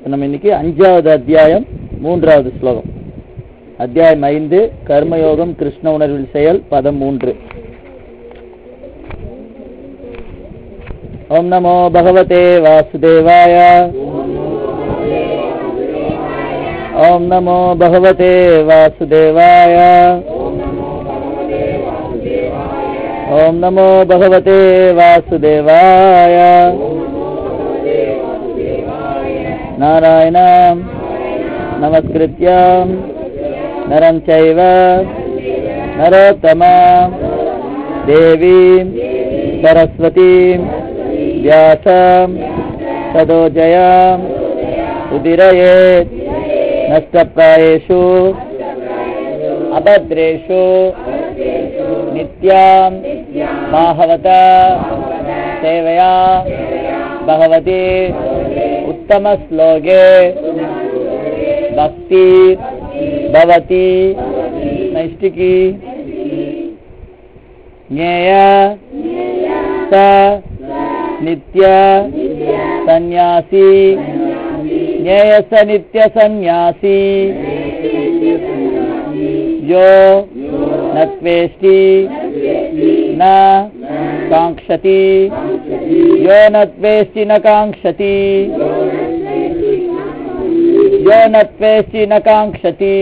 நம்ம இன்னைக்கு அஞ்சாவது அத்தியாயம் மூன்றாவது ஸ்லோகம் அத்தியாயம் ஐந்து கர்மயோகம் கிருஷ்ண உணர்வில் செயல் பதம் மூன்று ஓம் நமோ பகவதே வாசுதேவாய ஓம் நமோ பகவதே வாசுதேவாய ஓம் நமோ பகவதே வாசுதேவாய नारायणं नमस्कृत्यं नरं चैव नरोत्तमां देवीं सरस्वतीं व्यासं तदोजयाम् उदिरयेत् नष्टप्रायेषु अभद्रेषु नित्यां माहवता सेवया भगवती उत्तमश्लोके भक्ति भवति नैष्टिकी ज्ञेया स नित्य सन्यासी ज्ञेय स नित्य सन्यासी यो न त्वेष्टि न काङ्क्षति यो न त्वेष्टि न काङ्क्षति यो न त्वेष्टि न काङ्क्षति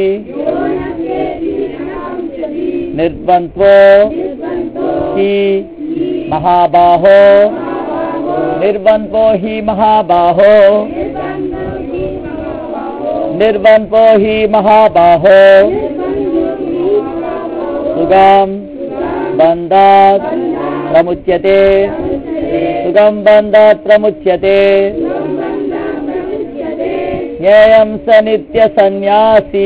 निर्बन्ध्वो हि महाबाहो निर्बन्ध्वो हि महाबाहो निर्बन्ध्वो हि महाबाहो सुगम् बन्धात् प्रमुच्यते सुगम् बन्धात् प्रमुच्यते ज्ञेयं स नित्यसन्न्यासी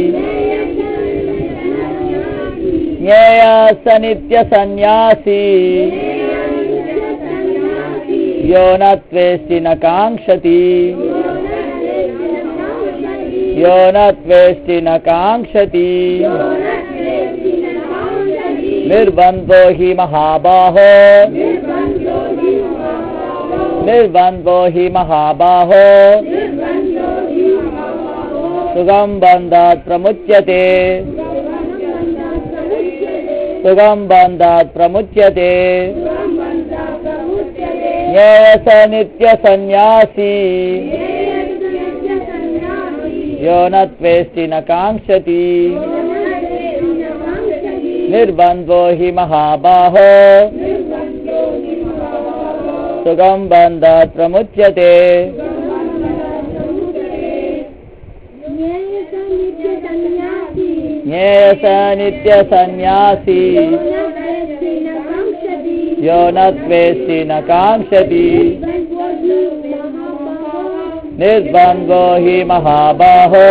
ज्ञेया स नित्यसन्न्यासी यो न त्वेष्टि न काङ्क्षति यो न त्वेष्टि न काङ्क्षति निर्बन्धो हि महाबाहो निर्बन्धो हि महाबाहो सुगम् बन्धात् प्रमुच्यते सुगम् बन्धात् प्रमुच्यते ज्ञेयस नित्यसन्न्यासी यो न त्वेष्टि न काङ्क्षति निर्बन्धो हि महाबाहो सुगम् बन्धात् प्रमुच्यते ज्ञेयस नित्यसन्न्यासी यो न त्वेष्टि न काङ्क्षति निर्बन्धो हि महाबाहो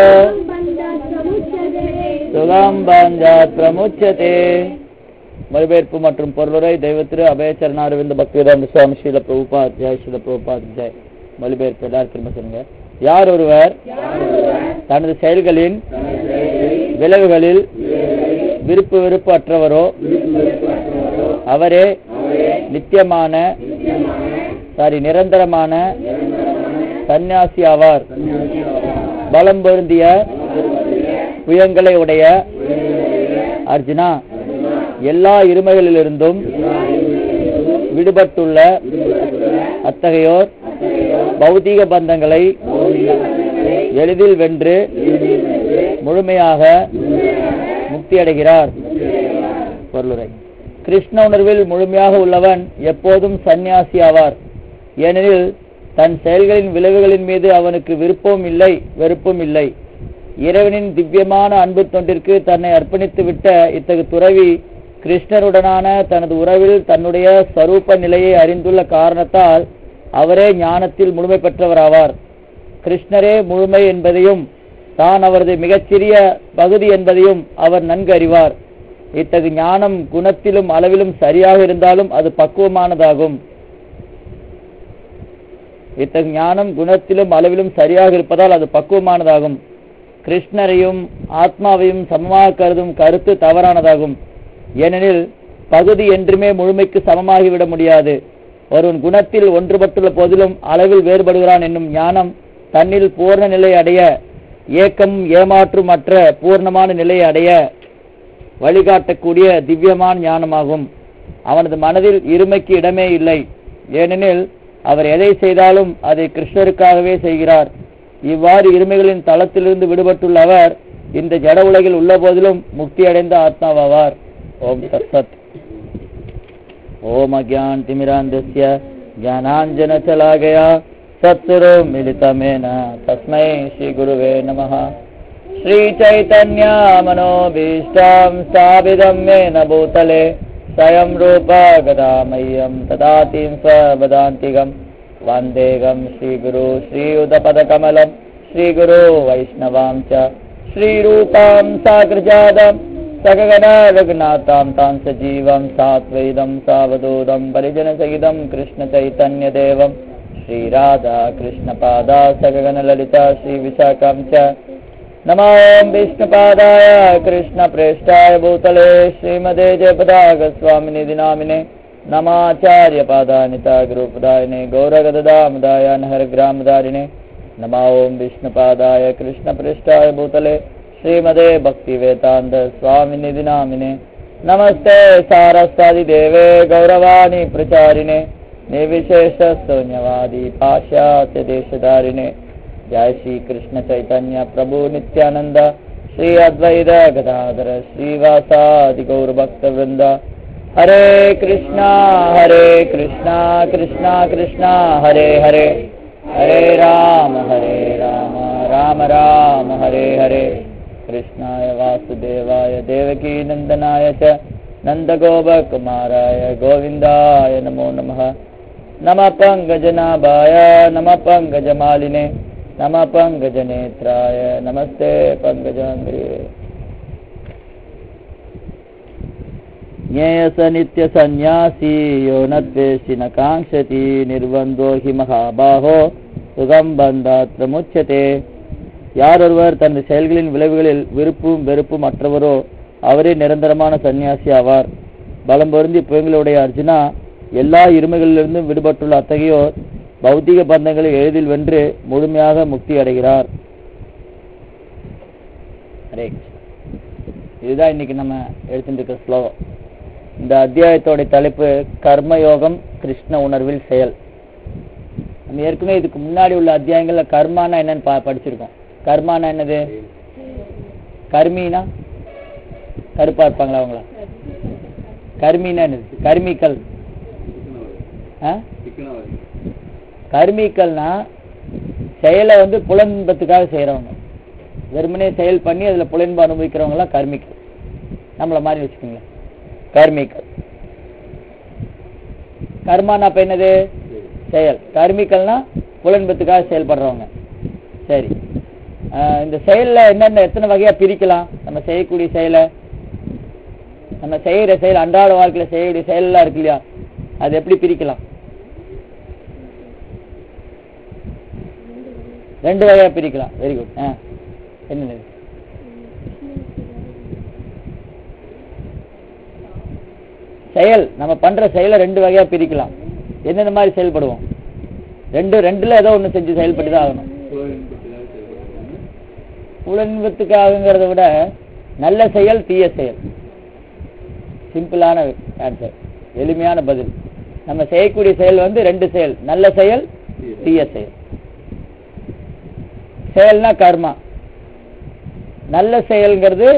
சுகம் பஞ்சாத் பிரமுச்சதே மொழிபெயர்ப்பு மற்றும் பொருளுரை தெய்வத்திரு அபயச்சரணாரவிந்த பக்திவேதாந்த சுவாமி ஸ்ரீல பிரபுபாத் ஜெய் ஸ்ரீல பிரபுபாத் ஜெய் மொழிபெயர்ப்பு எல்லாரும் திரும்ப சொல்லுங்க யார் ஒருவர் தனது செயல்களின் விளைவுகளில் விருப்பு விருப்பு அற்றவரோ அவரே நித்தியமான சாரி நிரந்தரமான சந்நியாசி ஆவார் பலம் பொருந்திய புயங்களை உடைய அர்ஜுனா எல்லா இருமைகளிலிருந்தும் விடுபட்டுள்ள அத்தகையோர் பௌதீக பந்தங்களை எளிதில் வென்று முழுமையாக முக்தி அடைகிறார் பொருளுரை கிருஷ்ண உணர்வில் முழுமையாக உள்ளவன் எப்போதும் சந்நியாசி ஆவார் ஏனெனில் தன் செயல்களின் விளைவுகளின் மீது அவனுக்கு விருப்பம் இல்லை வெறுப்பும் இல்லை இறைவனின் திவ்யமான அன்பு தொண்டிற்கு தன்னை அர்ப்பணித்து விட்ட இத்தகு துறவி கிருஷ்ணருடனான தனது உறவில் தன்னுடைய சரூப நிலையை அறிந்துள்ள காரணத்தால் அவரே ஞானத்தில் முழுமை பெற்றவராவார் கிருஷ்ணரே முழுமை என்பதையும் தான் அவரது மிகச்சிறிய பகுதி என்பதையும் அவர் நன்கு அறிவார் இத்தகு ஞானம் குணத்திலும் அளவிலும் சரியாக இருந்தாலும் அது பக்குவமானதாகும் இத்தகு ஞானம் குணத்திலும் அளவிலும் சரியாக இருப்பதால் அது பக்குவமானதாகும் கிருஷ்ணரையும் ஆத்மாவையும் சமமாக கருதும் கருத்து தவறானதாகும் ஏனெனில் பகுதி என்றுமே முழுமைக்கு சமமாகிவிட முடியாது ஒருவன் குணத்தில் ஒன்றுபட்டுள்ள போதிலும் அளவில் வேறுபடுகிறான் என்னும் ஞானம் தன்னில் பூர்ண நிலை அடைய ஏக்கம் ஏமாற்றும் அற்ற பூர்ணமான நிலையை அடைய வழிகாட்டக்கூடிய திவ்யமான ஞானமாகும் அவனது மனதில் இருமைக்கு இடமே இல்லை ஏனெனில் அவர் எதை செய்தாலும் அதை கிருஷ்ணருக்காகவே செய்கிறார் இவ்வாறு இருமைகளின் தளத்திலிருந்து விடுபட்டுள்ள அவர் இந்த ஜட உலகில் உள்ள போதிலும் முக்தி அடைந்த ஆத்மாவாவார் ஓம் தத் சத் ஓம் அஜான் திமிராந்தஸ்ய ज्ञानाञ्जनशलाकया सत्सुरो मिलितमेन तस्मै श्रीगुरुवे नमः श्रीचैतन्यामनोभीष्टां स्थापितं येन भूतले स्वयं रूप गदा मह्यं ददातिं स्वदान्तिकं वन्देगं श्रीगुरु श्रीयुतपदकमलं श्रीगुरो वैष्णवां च श्रीरूपां साग्रजातं सगगना रघुनाथां तां सजीवं सात्वैदं सावधूतं परिजनसहितं कृष्णचैतन्यदेवं श्रीराधा कृष्णपादा सगगनललिता श्रीविशाखां च नमो विष्णुपादाय कृष्णप्रेष्ठाय भूतले श्रीमदे जयपदागस्वामिनिधि नामिने नमाचार्यपादानिता गुरुपदायिने गौरगददामदाय नहरग्रामदारिणे नमो ॐ विष्णुपादाय कृष्णपृष्ठाय भूतले श्रीमदे भक्तिवेदान्त स्वामिनिधि नामिने नमस्ते सारस्वतिदेवे गौरवाणी प्रचारिणे निर्विशेषशून्यवादी पाश्चात्य देशधारिणे जय श्री कृष्ण चैतन्य प्रभु नित्यानंद श्री अद्वैत गदाधर श्रीवासादि गौर भक्त वृंद हरे कृष्णा हरे कृष्णा कृष्णा कृष्णा हरे हरे हरे राम हरे राम राम राम हरे हरे कृष्णाय वासुदेवाय देवकी नन्दनाय च नन्दगोपकुमाराय गोविन्दाय नमो नमः नमः पङ्कजनाभाय नमः पङ्कजमालिने नमः पङ्कजनेत्राय नमस्ते पङ्कजाङ्ग्रिये ज्ञेयस नित्यसन्न्यासी यो न द्वेषि न काङ्क्षति निर्बन्धो हि महाबाहो சுகம் பந்தாத் முச்சதே யாரொருவர் தனது செயல்களின் விளைவுகளில் விருப்பும் வெறுப்பும் அற்றவரோ அவரே நிரந்தரமான சன்னியாசி ஆவார் பலம் பொருந்தி புயங்களுடைய அர்ஜுனா எல்லா இருமைகளிலிருந்தும் விடுபட்டுள்ள அத்தகையோர் பௌத்திக பந்தங்களை எளிதில் வென்று முழுமையாக முக்தி அடைகிறார் ஹரே கிருஷ்ணா. இதுதான் இன்னைக்கு நம்ம எடுத்துட்டு இருக்க ஸ்லோகம் இந்த அத்தியாயத்தோட தலைப்பு கர்மயோகம் கிருஷ்ண உணர்வில் செயல் நம்ம ஏற்கனவே இதுக்கு முன்னாடி உள்ள அத்தியாயங்கள்ல கர்மானா என்னன்னு பா- படிச்சிருக்கோம் கர்மானா என்னது கர்மினா கருப்பா இருப்பாங்களா அவங்களா கர்மினா என்னது கர்மிக்கல் ஆ? கர்மிக்கல்னா செயலை வந்து புலன்பத்துக்காக செய்றவங்க வெறுமனே செயல் பண்ணி அதுல புலன்பு அனுபவிக்கிறவங்க எல்லாம் கர்மிக்கல் நம்மள மாதிரி வச்சுக்கோங்க கர்மிக்கல் கர்மானா அப்ப என்னது செயல் கர்மிக்கல்னா புலன்பத்துக்காக செயல்படுறவங்க சரி ஆஹ் இந்த செயல்ல என்னென்ன எத்தனை வகையா பிரிக்கலாம் நம்ம செய்யக்கூடிய செயலை நம்ம செய்யற செயல் அன்றாட வாழ்க்கையில செய்யக்கூடிய செயல்லாம் இருக்கு இல்லையா அது எப்படி பிரிக்கலாம் ரெண்டு வகையா பிரிக்கலாம் வெரி குட் என்னது செயல் நம்ம பண்ற செயலை ரெண்டு வகையா பிரிக்கலாம் என்னென்ன மாதிரி செயல்படுவோம் ரெண்டு ரெண்டுல ஏதோ ஒண்ணு செஞ்சு செயல்பட்டு தான் ஆகணும் புலன்பத்துக்காகங்கிறத விட நல்ல செயல் தீய செயல் சிம்பிளான ஆன்சர் எளிமையான பதில் நம்ம செய்யக்கூடிய செயல் வந்து ரெண்டு செயல் நல்ல செயல் தீய செயல் செயல்னா கர்மா நல்ல செயல்ங்கிறது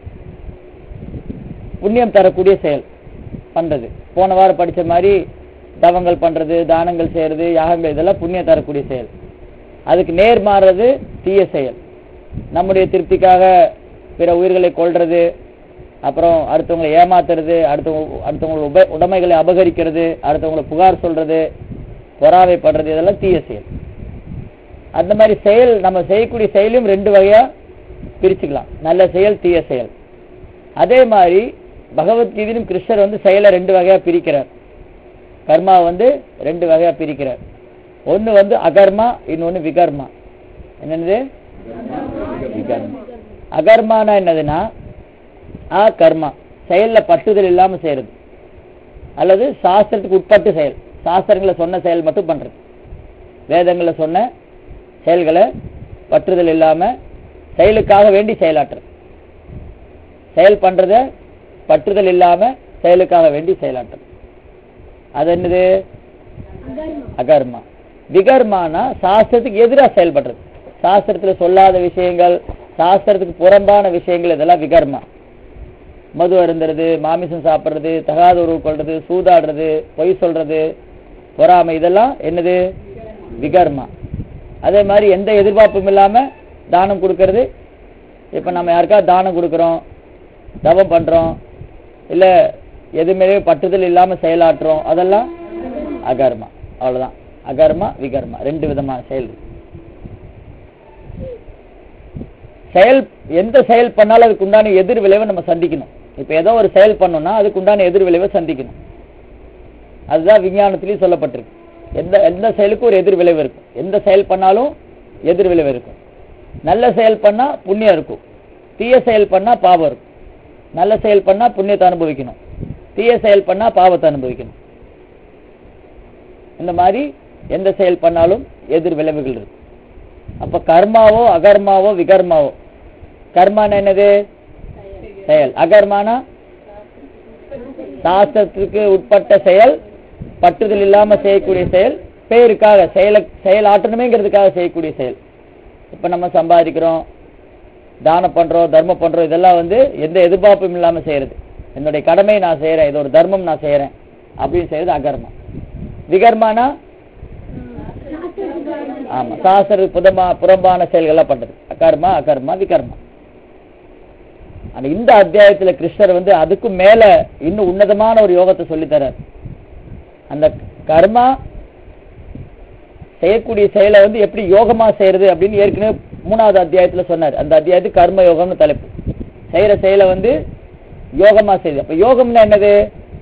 புண்ணியம் தரக்கூடிய செயல் பண்றது போன வாரம் படிச்ச மாதிரி தவங்கள் பண்றது தானங்கள் செய்யறது யாகங்கள் இதெல்லாம் புண்ணியம் தரக்கூடிய செயல் அதுக்கு நேர் மாறுறது தீய செயல் நம்முடைய திருப்திக்காக பிற உயிர்களை கொல்றது அப்புறம் அடுத்தவங்களை ஏமாத்துறது அடுத்தவங்க அடுத்தவங்களோட உப உடைமைகளை அபகரிக்கிறது அடுத்தவங்களை புகார் சொல்றது பொறாமைப்படுறது இதெல்லாம் தீய செயல் அந்த மாதிரி செயல் நம்ம செய்யக்கூடிய செயலையும் ரெண்டு வகையா பிரிச்சுக்கலாம் நல்ல செயல் தீய செயல் அதே மாதிரி பகவத்கீதையிலும் கிருஷ்ணர் வந்து செயலை ரெண்டு வகையா பிரிக்கிறார் கர்மா வந்து ரெண்டு வகையா பிரிக்கிறார் ஒன்னு வந்து அகர்மா இன்னொன்னு விகர்மா என்னது விகர்மா அகர்மானா என்னதுன்னா ஆ கர்மா செயல்ல பட்டுதல் இல்லாம செய்யறது அல்லது சாஸ்திரத்துக்கு உட்பட்டு செயல் சாஸ்திரங்களை சொன்ன செயல் மட்டும் பண்றது வேதங்களை சொன்ன செயல்களை பற்றுதல் இல்லாம செயலுக்காக வேண்டி செயலாற்றுறது செயல் பண்றத பற்றுதல் இல்லாம செயலுக்காக வேண்டி செயலாற்றுறது அது என்னது அகர்மா விகர்மானா சாஸ்திரத்துக்கு எதிரா செயல்படுறது சாஸ்திரத்துல சொல்லாத விஷயங்கள் சாஸ்திரத்துக்கு புறம்பான விஷயங்கள் இதெல்லாம் விகர்மா மது அருந்துறது மாமிசம் சாப்பிடுறது தகாத உறவு கொள்றது சூதாடுறது பொய் சொல்றது பொறாமை இதெல்லாம் என்னது விகர்மா அதே மாதிரி எந்த எதிர்பார்ப்பும் இல்லாம தானம் கொடுக்கறது இப்ப நம்ம யாருக்காவது தானம் கொடுக்கறோம் தவம் பண்றோம் இல்ல எதுவுமே பற்றுதல் இல்லாம செயலாற்றுறோம் அதெல்லாம் அகர்மா அவ்வளவுதான் அகர்மா விகர்மா ரெண்டு விதமான செயல் இருக்கு. செயல் எந்த செயல் பண்ணாலும் அதுக்கு உண்டான எதிர் விளைவை நம்ம சந்திக்கணும் இப்ப ஏதோ ஒரு செயல் பண்ணோம்னா அதுக்கு உண்டான எதிர் விளைவை சந்திக்கணும் அதுதான் விஞ்ஞானத்திலயும் சொல்லப்பட்டிருக்கு எந்த எந்த செயலுக்கும் ஒரு எதிர் விளைவு இருக்கும் எந்த செயல் பண்ணாலும் எதிர் விளைவு இருக்கும் நல்ல செயல் பண்ணா புண்ணியம் இருக்கும் தீய செயல் பண்ணா பாவம் இருக்கும் நல்ல செயல் பண்ணா புண்ணியத்தை அனுபவிக்கணும் தீய செயல் பண்ணா பாவத்தை அனுபவிக்கணும் இந்த மாதிரி எந்த செயல் பண்ணாலும் எதிர் விளைவுகள் இருக்கு அப்ப கர்மாவோ அகர்மாவோ விகர்மாவோ கர்மானா என்னது செயல் அகர்மானா சாஸ்திரத்துக்கு உட்பட்ட செயல் பற்றுதல் இல்லாம செய்யக்கூடிய செயல் பேருக்காக செயல செயல் ஆற்றணுமேங்கிறதுக்காக செய்யக்கூடிய செயல் இப்ப நம்ம சம்பாதிக்கிறோம் தானம் பண்றோம் தர்மம் பண்றோம் இதெல்லாம் வந்து எந்த எதிர்பார்ப்பும் இல்லாம செய்யறது என்னுடைய கடமை நான் செய்யறேன் இது ஒரு தர்மம் நான் செய்யறேன் அப்படின்னு செய்யறது அகர்மம் விகர்மானா ஆமா சாஸ்திர புதமா புறம்பான செயல்கள்லாம் பண்றது அகர்மா அகர்மா விகர்மா ஆனா இந்த அத்தியாயத்துல கிருஷ்ணர் வந்து அதுக்கும் மேல இன்னும் உன்னதமான ஒரு யோகத்தை சொல்லி தர்றார் அந்த கர்மா செய்யக்கூடிய செயலை வந்து எப்படி யோகமா செய்யறது அப்படின்னு ஏற்கனவே மூணாவது அத்தியாயத்துல சொன்னார் அந்த அத்தியாயத்துக்கு கர்ம யோகம்னு தலைப்பு செய்யற செயலை வந்து யோகமா செய்யுது அப்ப யோகம்னா என்னது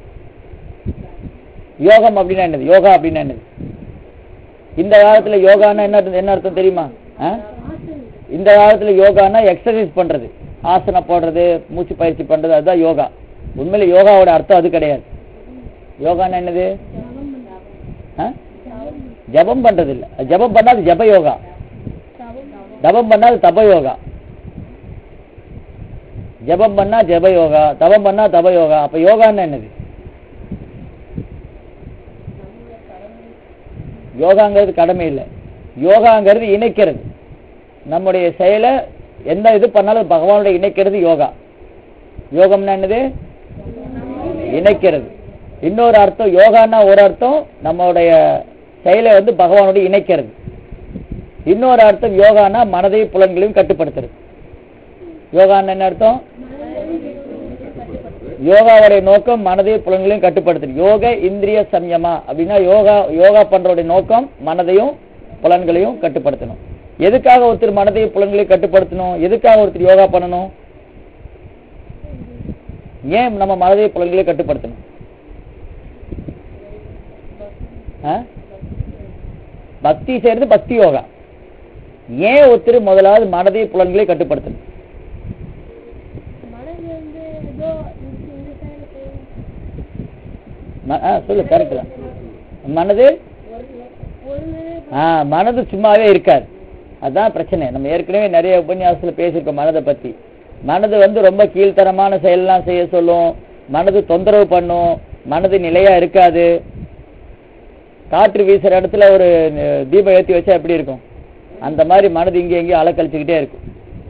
யோகம் அப்படின்னா என்னது யோகா அப்படின்னா என்னது இந்த காலத்துல யோகான்னா என்ன அர்த்தம்- என்ன அர்த்தம் தெரியுமா ஆ? இந்த காலத்துல யோகான்னா எக்ஸசைஸ் பண்றது ஆசனம் போடுறது மூச்சு பயிற்சி பண்றது அதுதான் யோகா உண்மையில யோகாவோட அர்த்தம் அது கிடையாது யோகான்னா என்னது ஆ? ஜபம் பண்றது இல்ல ஜபம் பண்ணா அது ஜப யோகா தபம் பண்ணா அது தப யோகா ஜபம் பண்ணா ஜப யோகா தபம் பண்ணா தப யோகா அப்ப யோகான்னா என்னது யோகாங்கிறது கடமை இல்லை யோகாங்கிறது இணைக்கிறது நம்முடைய செயலை எந்த இது பண்ணாலும் பகவானோட இணைக்கிறது யோகா யோகம்னா என்னது இணைக்கிறது இன்னொரு அர்த்தம் யோகான்னா ஒரு அர்த்தம் நம்மளுடைய செயலை வந்து பகவானோட இணைக்கிறது இன்னொரு அர்த்தம் யோகானா மனதையும் புலன்களையும் கட்டுப்படுத்துறது யோகான்னு என்ன அர்த்தம் யோகாவுடைய நோக்கம் மனதையும் புலன்களையும் கட்டுப்படுத்துறது யோக இந்திரிய சம்யமா அப்படின்னா யோகா யோகா பண்றோடைய நோக்கம் மனதையும் புலன்களையும் கட்டுப்படுத்தணும் எதுக்காக ஒருத்தர் மனதையும் புலன்களையும் கட்டுப்படுத்தணும் எதுக்காக ஒருத்தர் யோகா பண்ணணும் ஏன் நம்ம மனதையும் புலன்களையும் கட்டுப்படுத்தணும் ஆ? பக்தி செய்யறது பக்தி யோகா ஏன் ஒருத்தர் முதலாவது மனதையும் புலன்களையும் கட்டுப்படுத்தணும் மனது வந்து ஏதோ இந்த இந்த side போய் ம- ஆ, சொல்லு கரெக்ட் தான் மனது ஒரு ஆ மனது சும்மாவே இருக்காது அதான் பிரச்சனை நம்ம ஏற்கனவே நிறைய உபன்யாசத்துல பேசியிருக்கோம் மனதை பத்தி மனது வந்து ரொம்ப கீழ்த்தரமான செயல்லாம் செய்ய சொல்லும் மனது தொந்தரவு பண்ணும் மனது நிலையா இருக்காது காற்று வீசுற இடத்துல ஒரு அஹ், தீபம் ஏத்தி வச்சா எப்படி இருக்கும் அந்த மாதிரி மனது இங்கே எங்கேயும் அலக்கழிச்சுக்கிட்டே இருக்கும்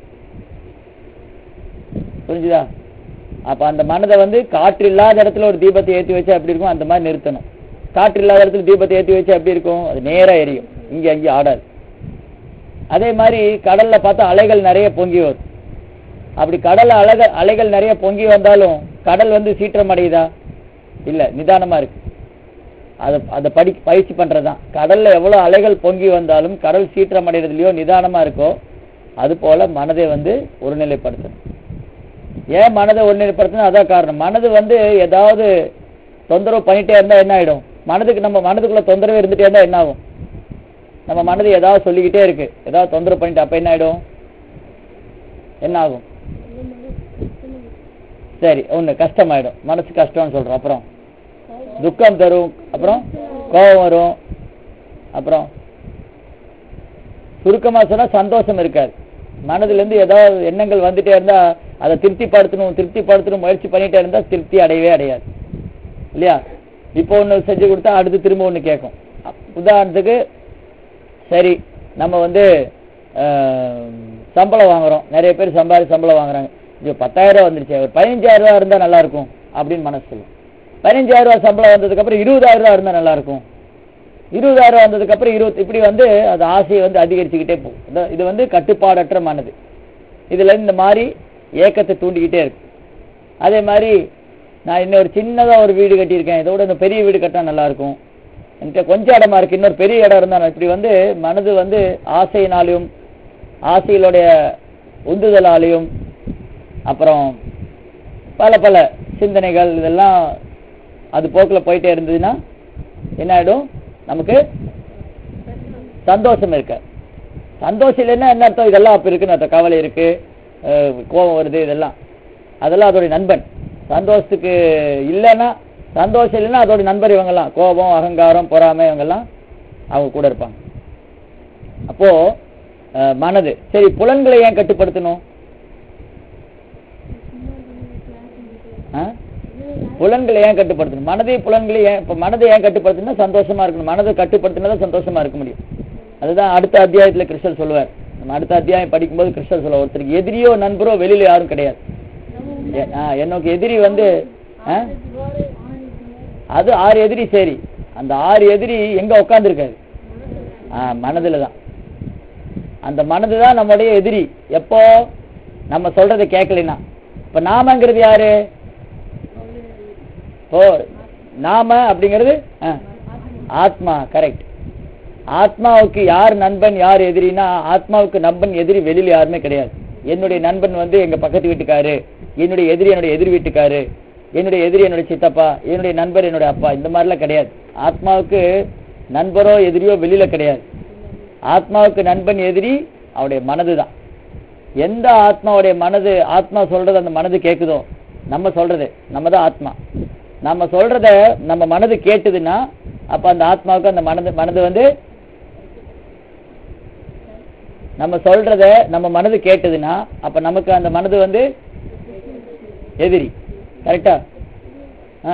புரிஞ்சுதா அப்ப அந்த மனதை வந்து காற்று இல்லாத இடத்துல ஒரு தீபத்தை ஏத்தி வச்சா எப்படி இருக்கும் அந்த மாதிரி நிறுத்தணும் காற்று இல்லாத இடத்துல தீபத்தை ஏத்தி வச்சா எப்படி இருக்கும் அது நேரா எரியும் இங்க அங்கேயும் ஆடாது அதே மாதிரி கடல்ல பார்த்தா அலைகள் நிறைய பொங்கி வரும் அப்படி கடல்ல அழக அலைகள் நிறைய பொங்கி வந்தாலும் கடல் வந்து சீற்றம் அடையுதா இல்ல நிதானமா இருக்கு அதை அதை படி பயிற்சி பண்றதுதான் கடல்ல எவ்வளவு அலைகள் பொங்கி வந்தாலும் கடல் சீற்றம் அடைகிறதுலயோ நிதானமா இருக்கோ அது போல மனதை வந்து ஒருநிலைப்படுத்தணும் ஏன் மனதை ஒருநிலைப்படுத்தணும் அதான் காரணம் மனது வந்து ஏதாவது தொந்தரவு பண்ணிட்டே இருந்தா என்ன ஆயிடும் மனதுக்கு நம்ம மனதுக்குள்ள தொந்தரவு இருந்துட்டே இருந்தா என்ன ஆகும் நம்ம மனது ஏதாவது சொல்லிக்கிட்டே இருக்கு ஏதாவது தொந்தரவு பண்ணிட்டு அப்ப என்ன ஆயிடும் என்ன ஆகும் சரி ஒண்ணு கஷ்டமாயிடும் மனசு கஷ்டம்னு சொல்றோம் அப்புறம் துக்கம் தரும் அப்புறம் கோபம் வரும் அப்புறம் சுருக்கமா சொன்னா சந்தோஷம் இருக்காது மனதுல இருந்து ஏதாவது எண்ணங்கள் வந்துட்டே இருந்தா அதை திருப்திப்படுத்தணும் திருப்திப்படுத்தணும் முயற்சி பண்ணிட்டே இருந்தா திருப்தி அடையவே அடையாது இல்லையா இப்போ ஒண்ணு செஞ்சு கொடுத்தா அடுத்து திரும்ப ஒண்ணு கேட்கும் அப்~ உதாரணத்துக்கு சரி நம்ம வந்து ஆஹ், சம்பளம் வாங்குறோம் நிறைய பேர் சம்பாதி சம்பளம் வாங்குறாங்க இது பத்தாயிரம் ரூபாய் வந்துருச்சு ஒரு பதினஞ்சாயிரம் ரூபாய் இருந்தா நல்லா இருக்கும் அப்படின்னு மனசு சொல்லும் பதினஞ்சாயிரம் ரூபாய் சம்பளம் வந்ததுக்கு அப்புறம் இருபதாயிரம் ரூபாய் இருந்தா நல்லா இருக்கும் இருபதாயிரம் ரூபாய் வந்ததுக்கு அப்புறம் இருபத்தி இப்படி வந்து அது ஆசையை வந்து அதிகரிச்சுக்கிட்டே போகும் இந்த- இது வந்து கட்டுப்பாடற்ற மனது இதுல இந்த மாதிரி ஏக்கத்தை தூண்டிக்கிட்டே இருக்கு அதே மாதிரி நான் இன்னொரு சின்னதா ஒரு வீடு கட்டியிருக்கேன் இதோட இந்த பெரிய வீடு கட்டினா நல்லா இருக்கும் என்கிட்ட கொஞ்சம் இடமா இருக்கு இன்னொரு பெரிய இடம் இருந்தா நான் இப்படி வந்து மனது வந்து ஆசையினாலையும் ஆசைகளுடைய உந்துதலாலையும் அப்புறம் பல பல சிந்தனைகள் இதெல்லாம் அது போக்குல போயிட்டே இருந்ததுன்னா என்ன ஆயிடும் நமக்கு சந்தோஷம் இருக்கு சந்தோஷம் இல்லைன்னா என்ன அர்த்தம் இதெல்லாம் அப்ப இருக்குன்னு அர்த்தம் கவலை இருக்கு அஹ் கோபம் வருது இதெல்லாம் அதெல்லாம் அதோடைய நண்பன் சந்தோஷத்துக்கு இல்லைன்னா சந்தோஷம் இல்லைன்னா அதோட நண்பர் இவங்கெல்லாம் கோபம் அகங்காரம் பொறாமை இவங்கெல்லாம் அவங்க கூட இருப்பாங்க அப்போ அஹ், மனது சரி புலன்களை ஏன் கட்டுப்படுத்தணும் ஆ? புலன்களை ஏன் கட்டுப்படுத்தணும் மனதை புலன்களை ஏன் இப்ப மனதை ஏன் கட்டுப்படுத்தணும்னா சந்தோஷமா இருக்கணும் மனதை கட்டுப்படுத்தினா தான் சந்தோஷமா இருக்க முடியும் அதுதான் அடுத்த அத்தியாயத்துல கிருஷ்ணர் சொல்லுவார் நம்ம அடுத்த அத்தியாயம் படிக்கும்போது கிருஷ்ணர் சொல்லுவார் ஒருத்தருக்கு எதிரியோ நண்பரோ வெளியில யாரும் கிடையாது எ- ஆ, எனக்கு எதிரி வந்து ஆ? அது ஆறு எதிரி சரி அந்த ஆறு எதிரி எங்க உட்கார்ந்துருக்காரு மனதுல தான் அந்த மனது தான் நம்முடைய எதிரி எப்போ நம்ம சொல்றதை கேட்கலைன்னா இப்ப நாமங்கிறது யாரு ஓ நாம அப்படிங்கிறது ஆ, ஆத்மா கரெக்ட் ஆத்மாவுக்கு யார் நண்பன் யார் எதிரினா ஆத்மாவுக்கு நண்பன் எதிரி வெளியில யாருமே கிடையாது என்னுடைய நண்பன் வந்து எங்க பக்கத்து வீட்டுக்காரு என்னுடைய எதிரி என்னுடைய எதிர் வீட்டுக்காரு என்னுடைய எதிரி என்னுடைய சித்தப்பா என்னுடைய நண்பர் என்னுடைய அப்பா இந்த மாதிரிலாம் கிடையாது ஆத்மாவுக்கு நண்பரோ எதிரியோ வெளியில கிடையாது ஆத்மாவுக்கு நண்பன் எதிரி அவருடைய மனது தான் எந்த ஆத்மாவுடைய மனது ஆத்மா சொல்றது அந்த மனது கேக்குதோ நம்ம சொல்றது நம்ம தான் ஆத்மா நம்ம சொல்றத நம்ம மனது கேட்டுதுன்னா அப்ப அந்த ஆத்மாவுக்கு அந்த மனது மனது வந்து நம்ம சொல்றத நம்ம மனது கேட்டதுன்னா அப்ப நமக்கு அந்த மனது வந்து எதிரி கரெக்டா ஆ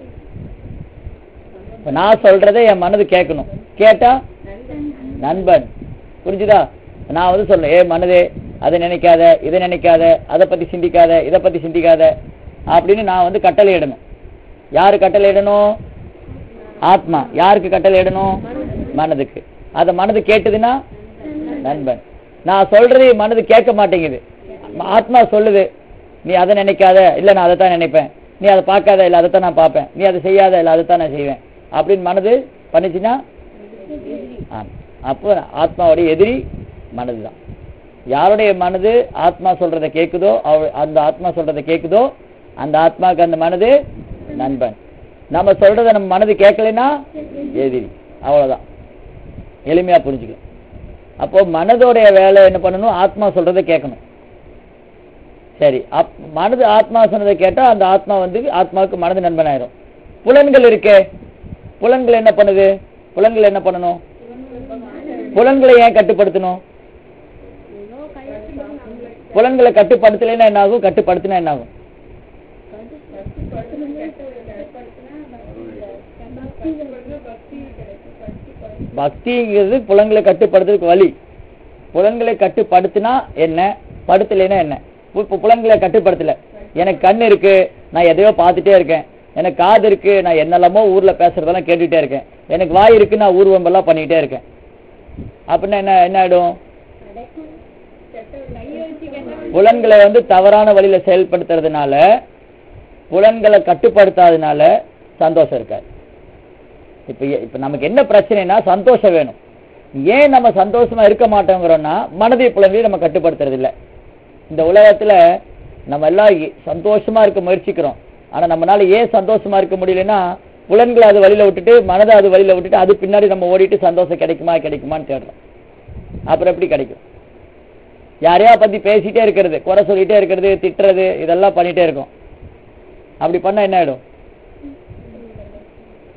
இப்ப நான் சொல்றதை என் மனது கேட்கணும் கேட்டா நண்பன் புரிஞ்சுதா நான் வந்து சொல்றேன் ஏ மனதே அதை நினைக்காத இதை நினைக்காத அதை பத்தி சிந்திக்காத இதை பத்தி சிந்திக்காத அப்படின்னு நான் வந்து கட்டளை இடணும் யாரு கட்டளை இடணும் ஆத்மா யாருக்கு கட்டளை இடணும் மனதுக்கு அத மனது கேட்டதுன்னா நண்பன் நான் சொல்றது என் மனது கேட்க மாட்டேங்குது ஆத்மா சொல்லுது நீ அதை நினைக்காத இல்ல நான் அதை தான் நினைப்பேன் நீ அதை பார்க்காத இல்ல அதை தான் நான் பார்ப்பேன் நீ அதை செய்யாத இல்ல அதை தான் நான் செய்வேன் அப்படின்னு மனது பண்ணுச்சுன்னா ஆமா. அப்போ ஆத்மாவுடைய எதிரி மனதுதான் யாருடைய மனது ஆத்மா சொல்றதை கேக்குதோ அவ அந்த ஆத்மா சொல்றதை கேக்குதோ அந்த ஆத்மாக்கு அந்த மனது நண்பன் நம்ம சொல்றதை நம்ம மனது கேட்கலைன்னா எதிரி அவ்வளவுதான் எளிமையா புரிஞ்சுக்கலாம் அப்போ மனதோடைய வேலை என்ன பண்ணணும் ஆத்மா சொல்றதை கேட்கணும் சரி அப் மனது ஆத்மா சொன்னதை கேட்டா அந்த ஆத்மா வந்து ஆத்மாவுக்கு மனது நண்பன் ஆயிரும் புலன்கள் இருக்கே புலன்கள் என்ன பண்ணுது புலன்கள் என்ன பண்ணணும் புலன்களை ஏன் கட்டுப்படுத்தணும் புலன்களை கட்டுப்படுத்தலைன்னா என்ன ஆகும் கட்டுப்படுத்தினா என்ன ஆகும் பக்திங்கிறது புலன்களை கட்டுப்படுத்துறதுக்கு வழி புலன்களை கட்டுப்படுத்தினா என்ன படுத்தலைன்னா என்ன இப்ப புலன்களை கட்டுப்படுத்தல எனக்கு கண் இருக்கு நான் எதையோ பார்த்துட்டே இருக்கேன் எனக்கு காது இருக்கு நான் என்னெல்லாமோ ஊர்ல பேசுறதெல்லாம் கேட்டுட்டே இருக்கேன் எனக்கு வாய் இருக்கு நான் ஊர்வம்பெல்லாம் பண்ணிட்டே இருக்கேன் அப்படின்னா என்ன என்ன ஆயிடும் புலன்களை வந்து தவறான வழியில செயல்படுத்துறதுனால புலன்களை கட்டுப்படுத்தாதனால சந்தோஷம் இருக்காது இப்ப எ- இப்ப நமக்கு என்ன பிரச்சனைனா சந்தோஷம் வேணும் ஏன் நம்ம சந்தோஷமா இருக்க மாட்டோங்கிறோம்னா மனதை புலன்களை நம்ம கட்டுப்படுத்துறது இல்ல இந்த உலகத்துல நம்ம எல்லாம் எ- சந்தோஷமா இருக்க முயற்சிக்கிறோம் ஆனா நம்மனால ஏன் சந்தோஷமா இருக்க முடியலன்னா புலன்களை அது வழியில விட்டுட்டு மனதை அது வழியில விட்டுட்டு அது பின்னாடி நம்ம ஓடிட்டு சந்தோஷம் கிடைக்குமா கிடைக்குமான்னு தேடுறோம் அப்புறம் எப்படி கிடைக்கும் யாரையா பத்தி பேசிட்டே இருக்கிறது குறை சொல்லிட்டே இருக்கிறது திட்டுறது இதெல்லாம் பண்ணிட்டே இருக்கோம் அப்படி பண்ணா என்ன ஆயிடும்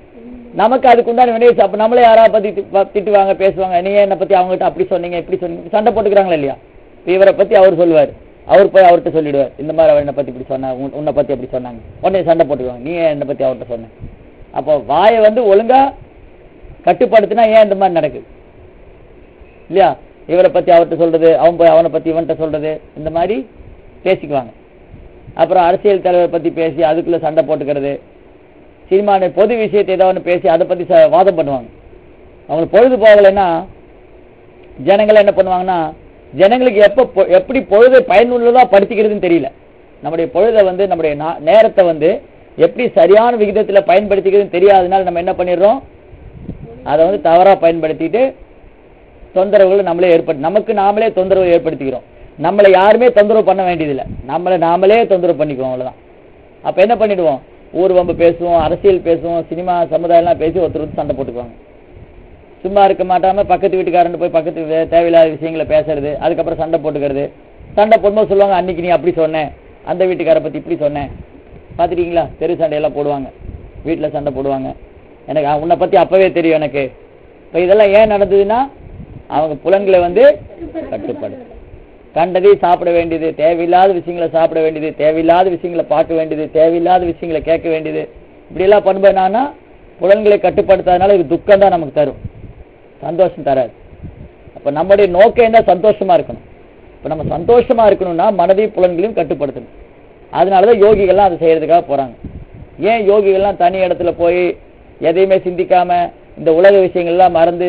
நமக்கு அதுக்கு உண்டான வினையை அப்ப நம்மளே யாராவது பத்தி தி- ப- திட்டுவாங்க பேசுவாங்க நீ என்ன பத்தி அவங்ககிட்ட அப்படி சொன்னீங்க இப்படி சொன்னீங்க சண்டை போட்டுக்கிறாங்களா இல்லையா இப்ப இவரை பத்தி அவர் சொல்லுவார் அவர் போய் அவர்கிட்ட சொல்லிடுவார் இந்த மாதிரி அவர் என்னை பத்தி இப்படி சொன்னாங்க உன்- உன்னை பத்தி அப்படி சொன்னாங்க உடனே சண்டை போட்டுக்குவாங்க நீ ஏன் என்னை பத்தி அவர்கிட்ட சொன்ன அப்போ வாயை வந்து ஒழுங்கா கட்டுப்படுத்தினா ஏன் இந்த மாதிரி நடக்குது இல்லையா இவரை பத்தி அவர்கிட்ட சொல்றது அவன் போய் அவனை பத்தி இவன்கிட்ட சொல்றது இந்த மாதிரி பேசிக்குவாங்க அப்புறம் அரசியல் தலைவர் பத்தி பேசி அதுக்குள்ள சண்டை போட்டுக்கிறது சினிமா பொது விஷயத்தை ஏதாவது ஒண்ணு பேசி அதை பத்தி ச- வாதம் பண்ணுவாங்க அவங்களுக்கு பொழுது போகலைன்னா ஜனங்கள் என்ன பண்ணுவாங்கன்னா ஜனங்களுக்கு எப்ப பொ- எப்படி பொழுதை பயனுள்ளதா படுத்திக்கிறதுன்னு தெரியல நம்முடைய பொழுதை வந்து நம்முடைய நா- நேரத்தை வந்து எப்படி சரியான விகிதத்துல பயன்படுத்திக்கிறதுன்னு தெரியாதனால நம்ம என்ன பண்ணிடுறோம் அதை வந்து தவறா பயன்படுத்திட்டு தொந்தரவுகளை நம்மளே ஏற்படுத்தி நமக்கு நாமளே தொந்தரவு ஏற்படுத்திக்கிறோம் நம்மளை யாருமே தொந்தரவு பண்ண வேண்டியதில்லை நம்மளை நாமளே தொந்தரவு பண்ணிக்குவோம் அவ்வளவுதான் அப்ப என்ன பண்ணிடுவோம் ஊர் வம்பு பேசுவோம் அரசியல் பேசுவோம் சினிமா சமுதாயம்லாம் பேசி ஒருத்தர் வந்து சண்டை போட்டுக்குவாங்க சும்மா இருக்க மாட்டாம பக்கத்து வீட்டுக்காரன் போய் பக்கத்து வே- தேவையில்லாத விஷயங்களை பேசுறது அதுக்கப்புறம் சண்டை போட்டுக்கிறது சண்டை போடும்போது சொல்லுவாங்க அன்னைக்கு நீ அப்படி சொன்ன அந்த வீட்டுக்கார பத்தி இப்படி சொன்னேன் பாத்துட்டீங்களா தெரு சண்டையெல்லாம் போடுவாங்க வீட்டுல சண்டை போடுவாங்க எனக்கு அ- உன்னை பத்தி அப்பவே தெரியும் எனக்கு இப்ப இதெல்லாம் ஏன் நடந்ததுன்னா அவங்க புலன்களை வந்து கட்டுப்படு கண்டதை சாப்பிட வேண்டியது தேவையில்லாத விஷயங்களை சாப்பிட வேண்டியது தேவையில்லாத விஷயங்களை பார்க்க வேண்டியது தேவையில்லாத விஷயங்களை கேட்க வேண்டியது இப்படி எல்லாம் பண்ணும்போது என்னன்னா புலன்களை கட்டுப்படுத்தாதனால இது துக்கம் தான் நமக்கு தரும் சந்தோஷம் தராது அப்ப நம்முடைய நோக்கம் என்ன சந்தோஷமா இருக்கணும் இப்ப நம்ம சந்தோஷமா இருக்கணும்னா மனதை புலன்களையும் கட்டுப்படுத்தணும் அதனாலதான் யோகிகள்லாம் அதை செய்யறதுக்காக போறாங்க ஏன் யோகிகள்லாம் தனி இடத்துல போய் எதையுமே சிந்திக்காம இந்த உலக விஷயங்கள்லாம் மறந்து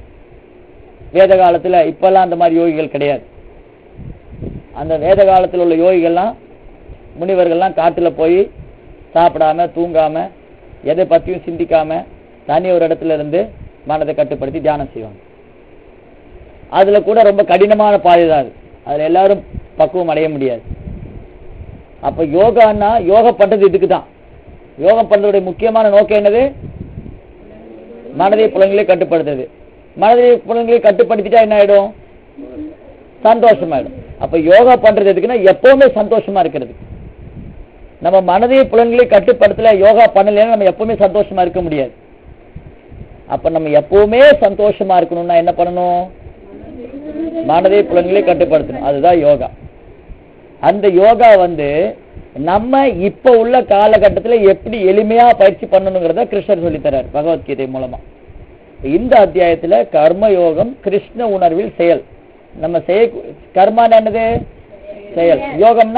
வேத காலத்துல இப்பெல்லாம் அந்த மாதிரி யோகிகள் கிடையாது அந்த வேத காலத்துல உள்ள யோகிகள்லாம் முனிவர்கள்லாம் காட்டுல போய் சாப்பிடாம தூங்காம எதை பத்தியும் சிந்திக்காம தனி ஒரு இடத்துல இருந்து மனதை கட்டுப்படுத்தி தியானம் செய்வாங்க அதுல கூட ரொம்ப கடினமான பாதை தான் அது அதுல எல்லாரும் பக்குவம் அடைய முடியாது அப்ப யோகான்னா யோகா பண்றது இதுக்கு தான் யோகம் பண்றதுடைய முக்கியமான நோக்கம் என்னது மனதை புலன்களை கட்டுப்படுத்துறது மனதை புலன்களை கட்டுப்படுத்திட்டா என்ன ஆயிடும் சந்தோஷமாயிடும் அப்ப யோகா பண்றது எதுக்குன்னா எப்பவுமே சந்தோஷமா இருக்கிறது நம்ம மனதை புலன்களை கட்டுப்படுத்தல யோகா பண்ணலைன்னா நம்ம எப்பவுமே சந்தோஷமா இருக்க முடியாது அப்ப நம்ம எப்பவுமே சந்தோஷமா இருக்கணும்னா என்ன பண்ணணும் மனதை புலன்களை கட்டுப்படுத்தணும் அதுதான் யோகா அந்த யோகா வந்து நம்ம இப்ப உள்ள காலகட்டத்துல எப்படி எளிமையா பயிற்சி பண்ணணுங்கிறத கிருஷ்ணர் சொல்லித் தர்றார் பகவத்கீதை மூலமா இந்த அத்தியாயத்துல கர்ம யோகம் கிருஷ்ண உணர்வில் செயல் நம்ம செய்ய கர்மான்னு என்னது செயல் யோகம்னா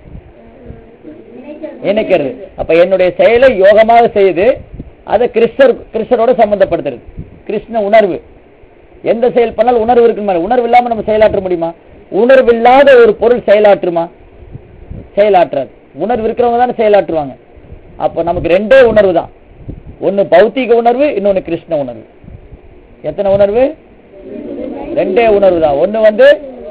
இணைக்கிறது அப்ப என்னுடைய செயலை யோகமாக செய்து அதை கிருஷ்ணர் கிருஷ்ணரோட சம்பந்தப்படுத்துறது கிருஷ்ண உணர்வு எந்த செயல் பண்ணாலும் உணர்வு இருக்குமா உணர்வு இல்லாம நம்ம செயலாற்ற முடியுமா உணர்வு இல்லாத ஒரு பொருள் செயலாற்றுமா செயலாற்றாது உணர்வு இருக்கிறவங்க தானே செயலாற்றுவாங்க அப்போ நமக்கு ரெண்டே உணர்வு தான் ஒன்னு பௌத்திக உணர்வு இன்னொன்னு கிருஷ்ண உணர்வு எத்தனை உணர்வு ரெண்டே உணர்வு தான் ஒன்னு வந்து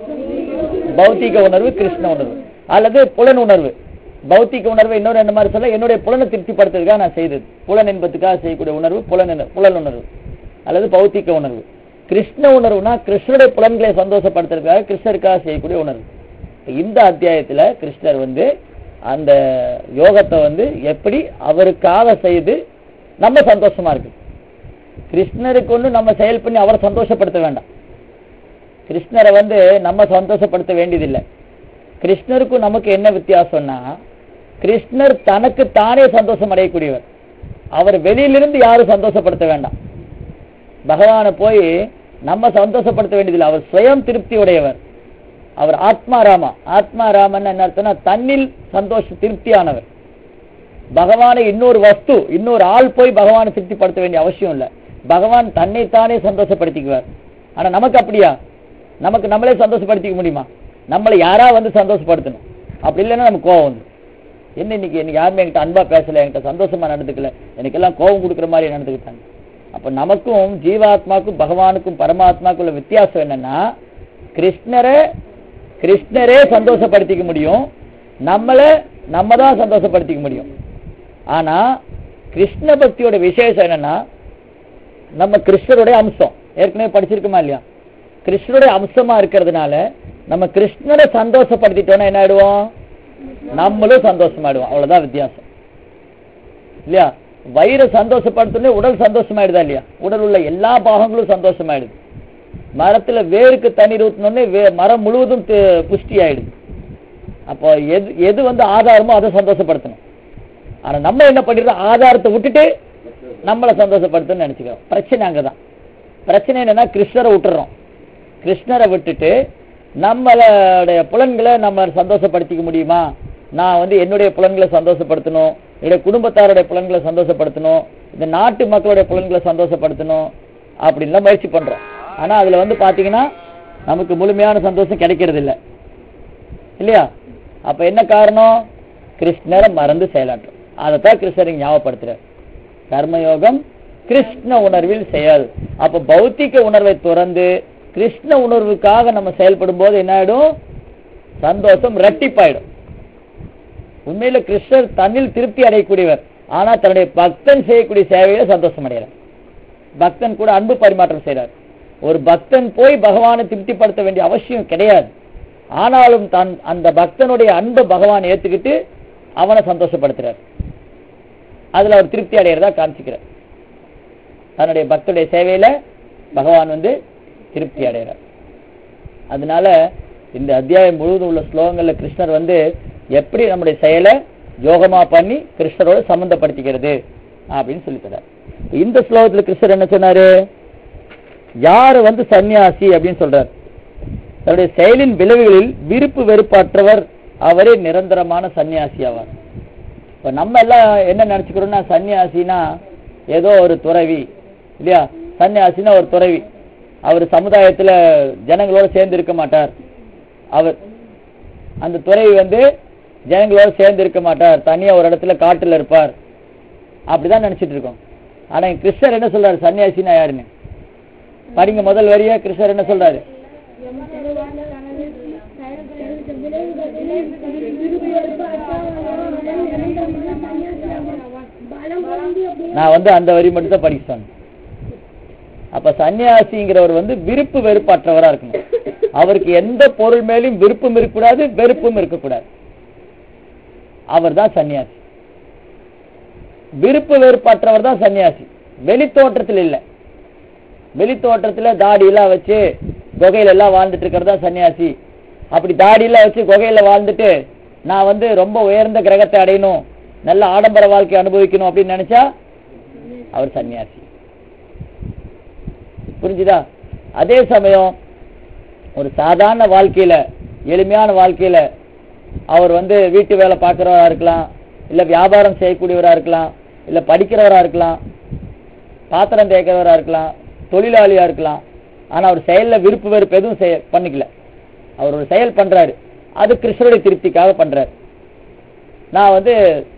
பௌத்திக உணர்வு கிருஷ்ண உணர்வு அல்லது புலன் உணர்வு பௌத்திக உணர்வு இன்னொரு என்ன மாதிரி சொல்ல என்னுடைய புலனை திருப்திப்படுத்துறதுக்காக நான் செய்தது புலன் என்பதுக்காக செய்யக்கூடிய உணர்வு புலன் என- புலன் உணர்வு அல்லது பௌத்திக உணர்வு கிருஷ்ண உணர்வுனா கிருஷ்ணருடைய புலன்களை சந்தோஷப்படுத்துறதுக்காக கிருஷ்ணருக்காக செய்யக்கூடிய உணர்வு இந்த அத்தியாயத்துல கிருஷ்ணர் வந்து அந்த யோகத்தை வந்து எப்படி அவருக்காக செய்து நம்ம சந்தோஷமா இருக்கு கிருஷ்ணருக்கு ஒண்ணு நம்ம செயல் பண்ணி அவரை சந்தோஷப்படுத்த வேண்டாம் கிருஷ்ணரை வந்து நம்ம சந்தோஷப்படுத்த வேண்டியதில்லை கிருஷ்ணருக்கும் நமக்கு என்ன வித்தியாசம்னா கிருஷ்ணர் தனக்கு தானே சந்தோஷம் அடையக்கூடியவர் அவர் வெளியிலிருந்து யாரும் சந்தோஷப்படுத்த வேண்டாம் பகவானை போய் நம்ம சந்தோஷப்படுத்த வேண்டியதில்லை அவர் சுயம் திருப்தி உடையவர் அவர் ஆத்மாராமா ஆத்மாராமன் என்ன அர்த்தம்னா தன்னில் சந்தோஷ திருப்தியானவர் பகவானை இன்னொரு வஸ்து இன்னொரு ஆள் போய் பகவானை திருப்திப்படுத்த வேண்டிய அவசியம் இல்லை பகவான் தன்னைத்தானே சந்தோஷப்படுத்திக்குவார் ஆனா நமக்கு அப்படியா நமக்கு நம்மளே சந்தோஷப்படுத்திக்க முடியுமா நம்மளை யாரா வந்து சந்தோஷப்படுத்தணும் அப்படி இல்லைன்னா நமக்கு கோவம் வந்து என்ன இன்னைக்கு எனக்கு யாருமே என்கிட்ட அன்பா பேசல என்கிட்ட சந்தோஷமா நடந்துக்கல எனக்கு எல்லாம் கோவம் கொடுக்குற மாதிரி நடந்துக்கிட்டாங்க அப்ப நமக்கும் ஜீவாத்மாக்கும் பகவானுக்கும் பரமாத்மாக்கும் உள்ள வித்தியாசம் என்னன்னா கிருஷ்ணரை கிருஷ்ணரே சந்தோஷப்படுத்திக்க முடியும் நம்மள நம்ம தான் சந்தோஷப்படுத்திக்க முடியும் ஆனா கிருஷ்ண பக்தியோட விசேஷம் என்னன்னா நம்ம கிருஷ்ணருடைய அம்சம் ஏற்கனவே படிச்சிருக்கோமா இல்லையா கிருஷ்ணருடைய அம்சமா இருக்கிறதுனால நம்ம கிருஷ்ணரை சந்தோஷப்படுத்திட்டோம்னா என்ன ஆயிடுவோம் நம்மளும் சந்தோஷமாயிடுவோம் அவ்வளவுதான் வித்தியாசம் இல்லையா வயிறை சந்தோஷப்படுத்தனே உடல் சந்தோஷமாயிடுதா இல்லையா உடல் உள்ள எல்லா பாகங்களும் சந்தோஷமாயிடுது மரத்துல வேருக்கு தண்ணீர் ஊத்தினோடனே வே- மரம் முழுவதும் தி- புஷ்டி ஆயிடுது அப்போ எது எது வந்து ஆதாரமோ அதை சந்தோஷப்படுத்தணும் ஆனா நம்ம என்ன பண்ணிடுறோம் ஆதாரத்தை விட்டுட்டு நம்மளை சந்தோஷப்படுத்தணும்னு நினைச்சுக்கிறோம் பிரச்சனை அங்கதான் பிரச்சனை என்னன்னா கிருஷ்ணரை விட்டுறோம் கிருஷ்ணரை விட்டுட்டு நம்மளுடைய புலன்களை நம்ம சந்தோஷப்படுத்திக்க முடியுமா நான் வந்து என்னுடைய புலன்களை சந்தோஷப்படுத்தணும் என்னுடைய குடும்பத்தாருடைய புலன்களை சந்தோஷப்படுத்தணும் இந்த நாட்டு மக்களுடைய புலன்களை சந்தோஷப்படுத்தணும் அப்படின்லாம் முயற்சி பண்றோம் ஆனா அதுல வந்து பாத்தீங்கன்னா நமக்கு முழுமையான சந்தோஷம் கிடைக்கிறது இல்ல இல்லையா அப்ப என்ன காரணம் கிருஷ்ணரை மறந்து செயலாற்றும் அதைத்தான் கிருஷ்ணர் இங்க ஞாபகப்படுத்துறார் கர்மயோகம் கிருஷ்ண உணர்வில் செயல் அப்ப பௌத்திக உணர்வை துறந்து கிருஷ்ண உணர்வுக்காக நம்ம செயல்படும் போது என்ன ஆயிடும் சந்தோஷம் ரெட்டிப்பாயிடும் உண்மையில கிருஷ்ணர் தன்னில் திருப்தி அடையக்கூடியவர் ஆனா தன்னுடைய பக்தன் செய்யக்கூடிய சேவையில சந்தோஷம் அடைகிறார் பக்தன் கூட அன்பு பரிமாற்றம் செய்றார் ஒரு பக்தன் போய் பகவானை திருப்திப்படுத்த வேண்டிய அவசியம் கிடையாது ஆனாலும் தான் அந்த பக்தனுடைய அன்பை பகவான் ஏத்துக்கிட்டு அவனை சந்தோஷப்படுத்துறார் அதுல அவர் திருப்தி அடைகிறதா காமிச்சுக்கிறார் தன்னுடைய பக்தருடைய சேவையில பகவான் வந்து திருப்தி அடைகிறார் அதனால இந்த அத்தியாயம் முழுவதும் உள்ள ஸ்லோகங்கள்ல கிருஷ்ணர் வந்து எப்படி நம்முடைய செயலை யோகமா பண்ணி கிருஷ்ணரோட சம்பந்தப்படுத்திக்கிறது அப்படின்னு சொல்லி தரார் இந்த ஸ்லோகத்துல கிருஷ்ணர் என்ன சொன்னாரு யாரு வந்து சன்னியாசி அப்படின்னு சொல்றார் தன்னுடைய செயலின் விளைவுகளில் விருப்பு வெறுப்பற்றவர் அவரே நிரந்தரமான சன்னியாசி ஆவார் இப்ப நம்ம எல்லாம் என்ன நினைச்சுக்கிறோம்னா சன்னியாசினா ஏதோ ஒரு துறவி இல்லையா சன்னியாசினா ஒரு துறவி அவர் சமுதாயத்துல ஜனங்களோட சேர்ந்து இருக்க மாட்டார் அவர் அந்த துறவி வந்து ஜனங்களோட சேர்ந்து இருக்க மாட்டார் தனியா ஒரு இடத்துல காட்டுல இருப்பார் அப்படிதான் நினைச்சிட்டு இருக்கோம் ஆனா இங்க கிருஷ்ணர் என்ன சொல்றாரு சன்னியாசினா யாருன்னு படிங்க முதல் வரியா கிருஷ்ணர் என்ன சொல்றாரு நான் வந்து அந்த வரி மட்டும் தான் படிக்க சொன்னேன் அப்ப சன்னியாசிங்கிறவர் வந்து விருப்பு வெறுப்பற்றவரா இருக்கணும் அவருக்கு எந்த பொருள் மேலும் விருப்பம் இருக்கக்கூடாது வெறுப்பும் இருக்கக்கூடாது அவர் தான் சன்னியாசி விருப்பு வெறுப்பற்றவர் தான் சன்னியாசி வெளித்தோற்றத்தில் இல்லை வெளித்தோற்றத்துல தாடி எல்லாம் வச்சு குகையில எல்லாம் வாழ்ந்துட்டு இருக்கிறது தான் சன்னியாசி அப்படி தாடி எல்லாம் வச்சு குகையில வாழ்ந்துட்டு நான் வந்து ரொம்ப உயர்ந்த கிரகத்தை அடையணும் நல்ல ஆடம்பர வாழ்க்கை அனுபவிக்கணும் அப்படின்னு நினைச்சா அவர் சன்னியாசி புரிஞ்சுதா அதே சமயம் ஒரு சாதாரண வாழ்க்கையில எளிமையான வாழ்க்கையில அவர் வந்து வீட்டு வேலை பார்க்கிறவரா இருக்கலாம் இல்ல வியாபாரம் செய்யக்கூடியவரா இருக்கலாம் இல்ல படிக்கிறவரா இருக்கலாம் பாத்திரம் தேய்க்கிறவரா இருக்கலாம் தொழிலாளியா இருக்கலாம் ஆனா அவர் செயல்ல விருப்பு வெறுப்பு எதுவும் செய்ய பண்ணிக்கல அவர் ஒரு செயல் பண்றாரு அது கிருஷ்ணருடைய திருப்திக்காக பண்றாரு நான் வந்து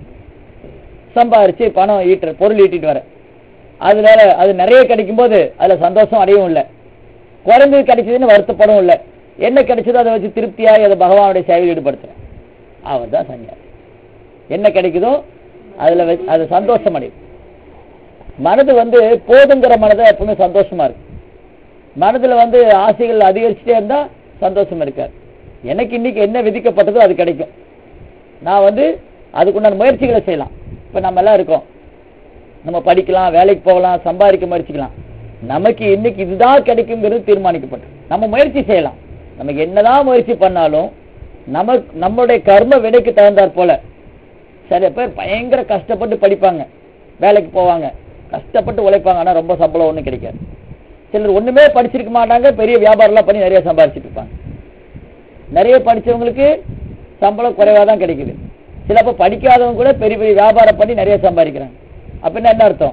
சம்பாரிச்சு பணம் ஈட்டுற பொருள் ஈட்டிட்டு வரேன் அதுல அது நிறைய கிடைக்கும் போது அதுல சந்தோஷம் அடையவும் இல்லை குறைஞ்சது கிடைச்சதுன்னு வருத்தப்படவும் இல்லை என்ன கிடைச்சதோ அதை வச்சு திருப்தியாகி அதை பகவானுடைய சேவையில் ஈடுபடுத்துறேன் அவர் தான் சன்னியாசி என்ன கிடைக்குதோ அதுல வச்சு அது சந்தோஷம் அடையும் மனது வந்து போதுங்கிற மனதை எப்பவுமே சந்தோஷமா இருக்கு மனதுல வந்து ஆசைகள் அதிகரிச்சுட்டே இருந்தா சந்தோஷம் இருக்காது எனக்கு இன்னைக்கு என்ன விதிக்கப்பட்டதோ அது கிடைக்கும் நான் வந்து அதுக்குண்டான முயற்சிகளை செய்யலாம் இப்ப நம்ம எல்லாம் இருக்கோம் நம்ம படிக்கலாம் வேலைக்கு போகலாம் சம்பாதிக்க முயற்சிக்கலாம் நமக்கு இன்னைக்கு இதுதான் கிடைக்குங்கிறது தீர்மானிக்கப்பட்டது நம்ம முயற்சி செய்யலாம் நமக்கு என்னதான் முயற்சி பண்ணாலும் நமக்கு நம்மளுடைய கர்ம வினைக்கு தகுந்தாற் போல சில பேர் பயங்கர கஷ்டப்பட்டு படிப்பாங்க வேலைக்கு போவாங்க கஷ்டப்பட்டு உழைப்பாங்க ஆனா ரொம்ப சம்பளம் ஒண்ணும் கிடைக்காது சிலர் ஒண்ணுமே படிச்சிருக்க மாட்டாங்க பெரிய வியாபாரம்லாம் பண்ணி நிறைய சம்பாதிச்சிட்டு இருப்பாங்க நிறைய படிச்சவங்களுக்கு சம்பளம் குறைவா தான் கிடைக்குது சிலப்ப படிக்காதவங்க கூட பெரிய பெரிய வியாபாரம் பண்ணி நிறைய சம்பாதிக்கிறாங்க அப்படின்னா என்ன அர்த்தம்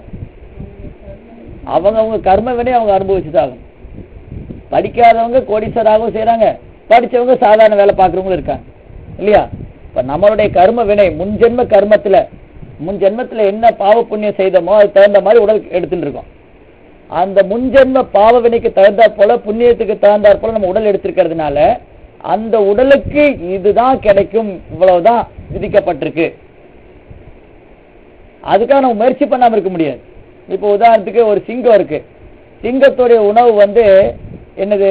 அவங்க அவங்க கர்ம வினை அவங்க அனுபவிச்சுதான் ஆகணும் படிக்காதவங்க கோடீஸ்வராகவும் செய்றாங்க படிச்சவங்க சாதாரண வேலை பார்க்கறவங்களும் இருக்காங்க இல்லையா இப்ப நம்மளுடைய கர்ம வினை முன் ஜென்ம கர்மத்துல முன் ஜென்மத்துல என்ன பாவ புண்ணியம் செய்தோமோ அதுக்கு தகுந்த மாதிரி உடல் எடுத்துட்டு இருக்கோம் அந்த முன்ஜென்ம பாவ வினைக்கு தகுந்தாற் போல புண்ணியத்துக்கு தகுந்தாற் போல நம்ம உடல் எடுத்திருக்கிறதுனால அந்த உடலுக்கு இதுதான் கிடைக்கும் இவ்வளவுதான் விதிக்கப்பட்டிருக்கு அதுக்காக நம்ம முயற்சி பண்ணாம இருக்க முடியாது இப்போ உதாரணத்துக்கு ஒரு சிங்கம் இருக்கு சிங்கத்துடைய உணவு வந்து என்னது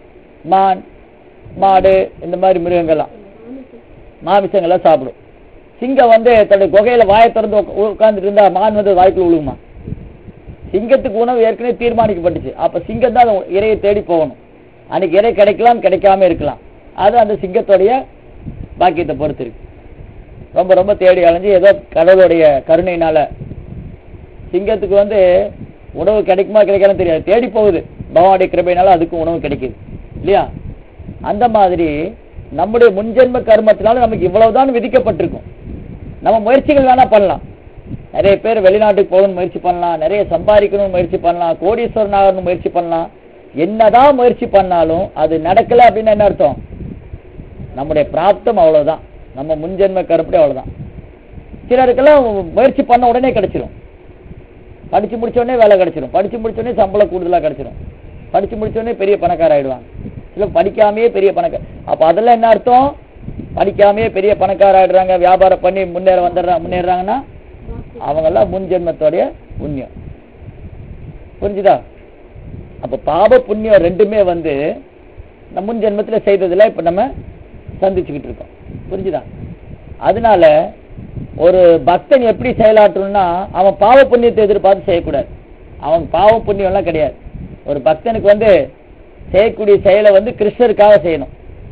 மான் மாடு இந்த மாதிரி மிருகங்கள்லாம் மாமிசங்கள்லாம் சாப்பிடும் சிங்கம் வந்து தன்னுடைய குகையில வாயை திறந்து உட்கார்ந்துட்டு இருந்தா மான் வந்து வாய்க்குள்ள விழுகுமா சிங்கத்துக்கு உணவு ஏற்கனவே தீர்மானிக்கப்பட்டுச்சு அப்ப சிங்கம் தான் அந்த இரையை தேடி போகணும் அன்னைக்கு இறை கிடைக்கலாம் கிடைக்காம இருக்கலாம் அது அந்த சிங்கத்தோடைய பாக்கியத்தை பொறுத்து இருக்கு ரொம்ப ரொம்ப தேடி அலைஞ்சு ஏதோ கடவுளுடைய கருணையினால சிங்கத்துக்கு வந்து உணவு கிடைக்குமா கிடைக்காதுன்னு தெரியாது தேடி போகுது பகவானுடைய கிருபையினால அதுக்கும் உணவு கிடைக்குது இல்லையா அந்த மாதிரி நம்முடைய முன்ஜென்ம கர்மத்தினால நமக்கு இவ்வளவுதான் விதிக்கப்பட்டிருக்கும் நம்ம முயற்சிகள் வேணா பண்ணலாம் நிறைய பேர் வெளிநாட்டுக்கு போகணும்னு முயற்சி பண்ணலாம் நிறைய சம்பாதிக்கணும்னு முயற்சி பண்ணலாம் கோடீஸ்வரன் ஆகணும்னு முயற்சி பண்ணலாம் என்னதான் முயற்சி பண்ணாலும் அது நடக்கல அப்படின்னு என்ன அர்த்தம் நம்முடைய பிராப்தம் அவ்வளவுதான் நம்ம முன்ஜென்ம கருப்படி அவ்வளவுதான் சிலருக்கெல்லாம் முயற்சி பண்ண உடனே கிடைச்சிரும் படிச்சு முடிச்ச உடனே வேலை கிடைச்சிரும் படிச்சு முடிச்ச உடனே சம்பளம் கூடுதலா கிடைச்சிரும் படிச்சு முடிச்ச உடனே பெரிய பணக்கார ஆயிடுவாங்க சில படிக்காமயே பெரிய பணக்கார அப்ப அதெல்லாம் என்ன அர்த்தம் படிக்காமயே பெரிய பணக்கார ஆயிடுறாங்க வியாபாரம் பண்ணி முன்னேற வந்துடுறாங்க முன்னேறாங்கன்னா அவங்க எல்லாம் முன் ஜென்மத்தோடைய புண்ணியம் புரிஞ்சுதா அப்ப பாப புண்ணியம் ரெண்டுமே வந்து நம்ம முன் ஜென்மத்துல செய்ததுல இப்ப நம்ம சந்திச்சுக்கிட்டு இருக்கோம் புரிஞ்சுதா அதனால ஒரு பக்தன் எப்படி செயலாற்றணும்னா அவன் பாவ புண்ணியத்தை எதிர்பார்த்து செய்யக்கூடாது அவன் பாவ புண்ணியம் எல்லாம் கிடையாது ஒரு பக்தனுக்கு வந்து செய்யக்கூடிய செயலை வந்து கிருஷ்ணருக்காக செய்யணும்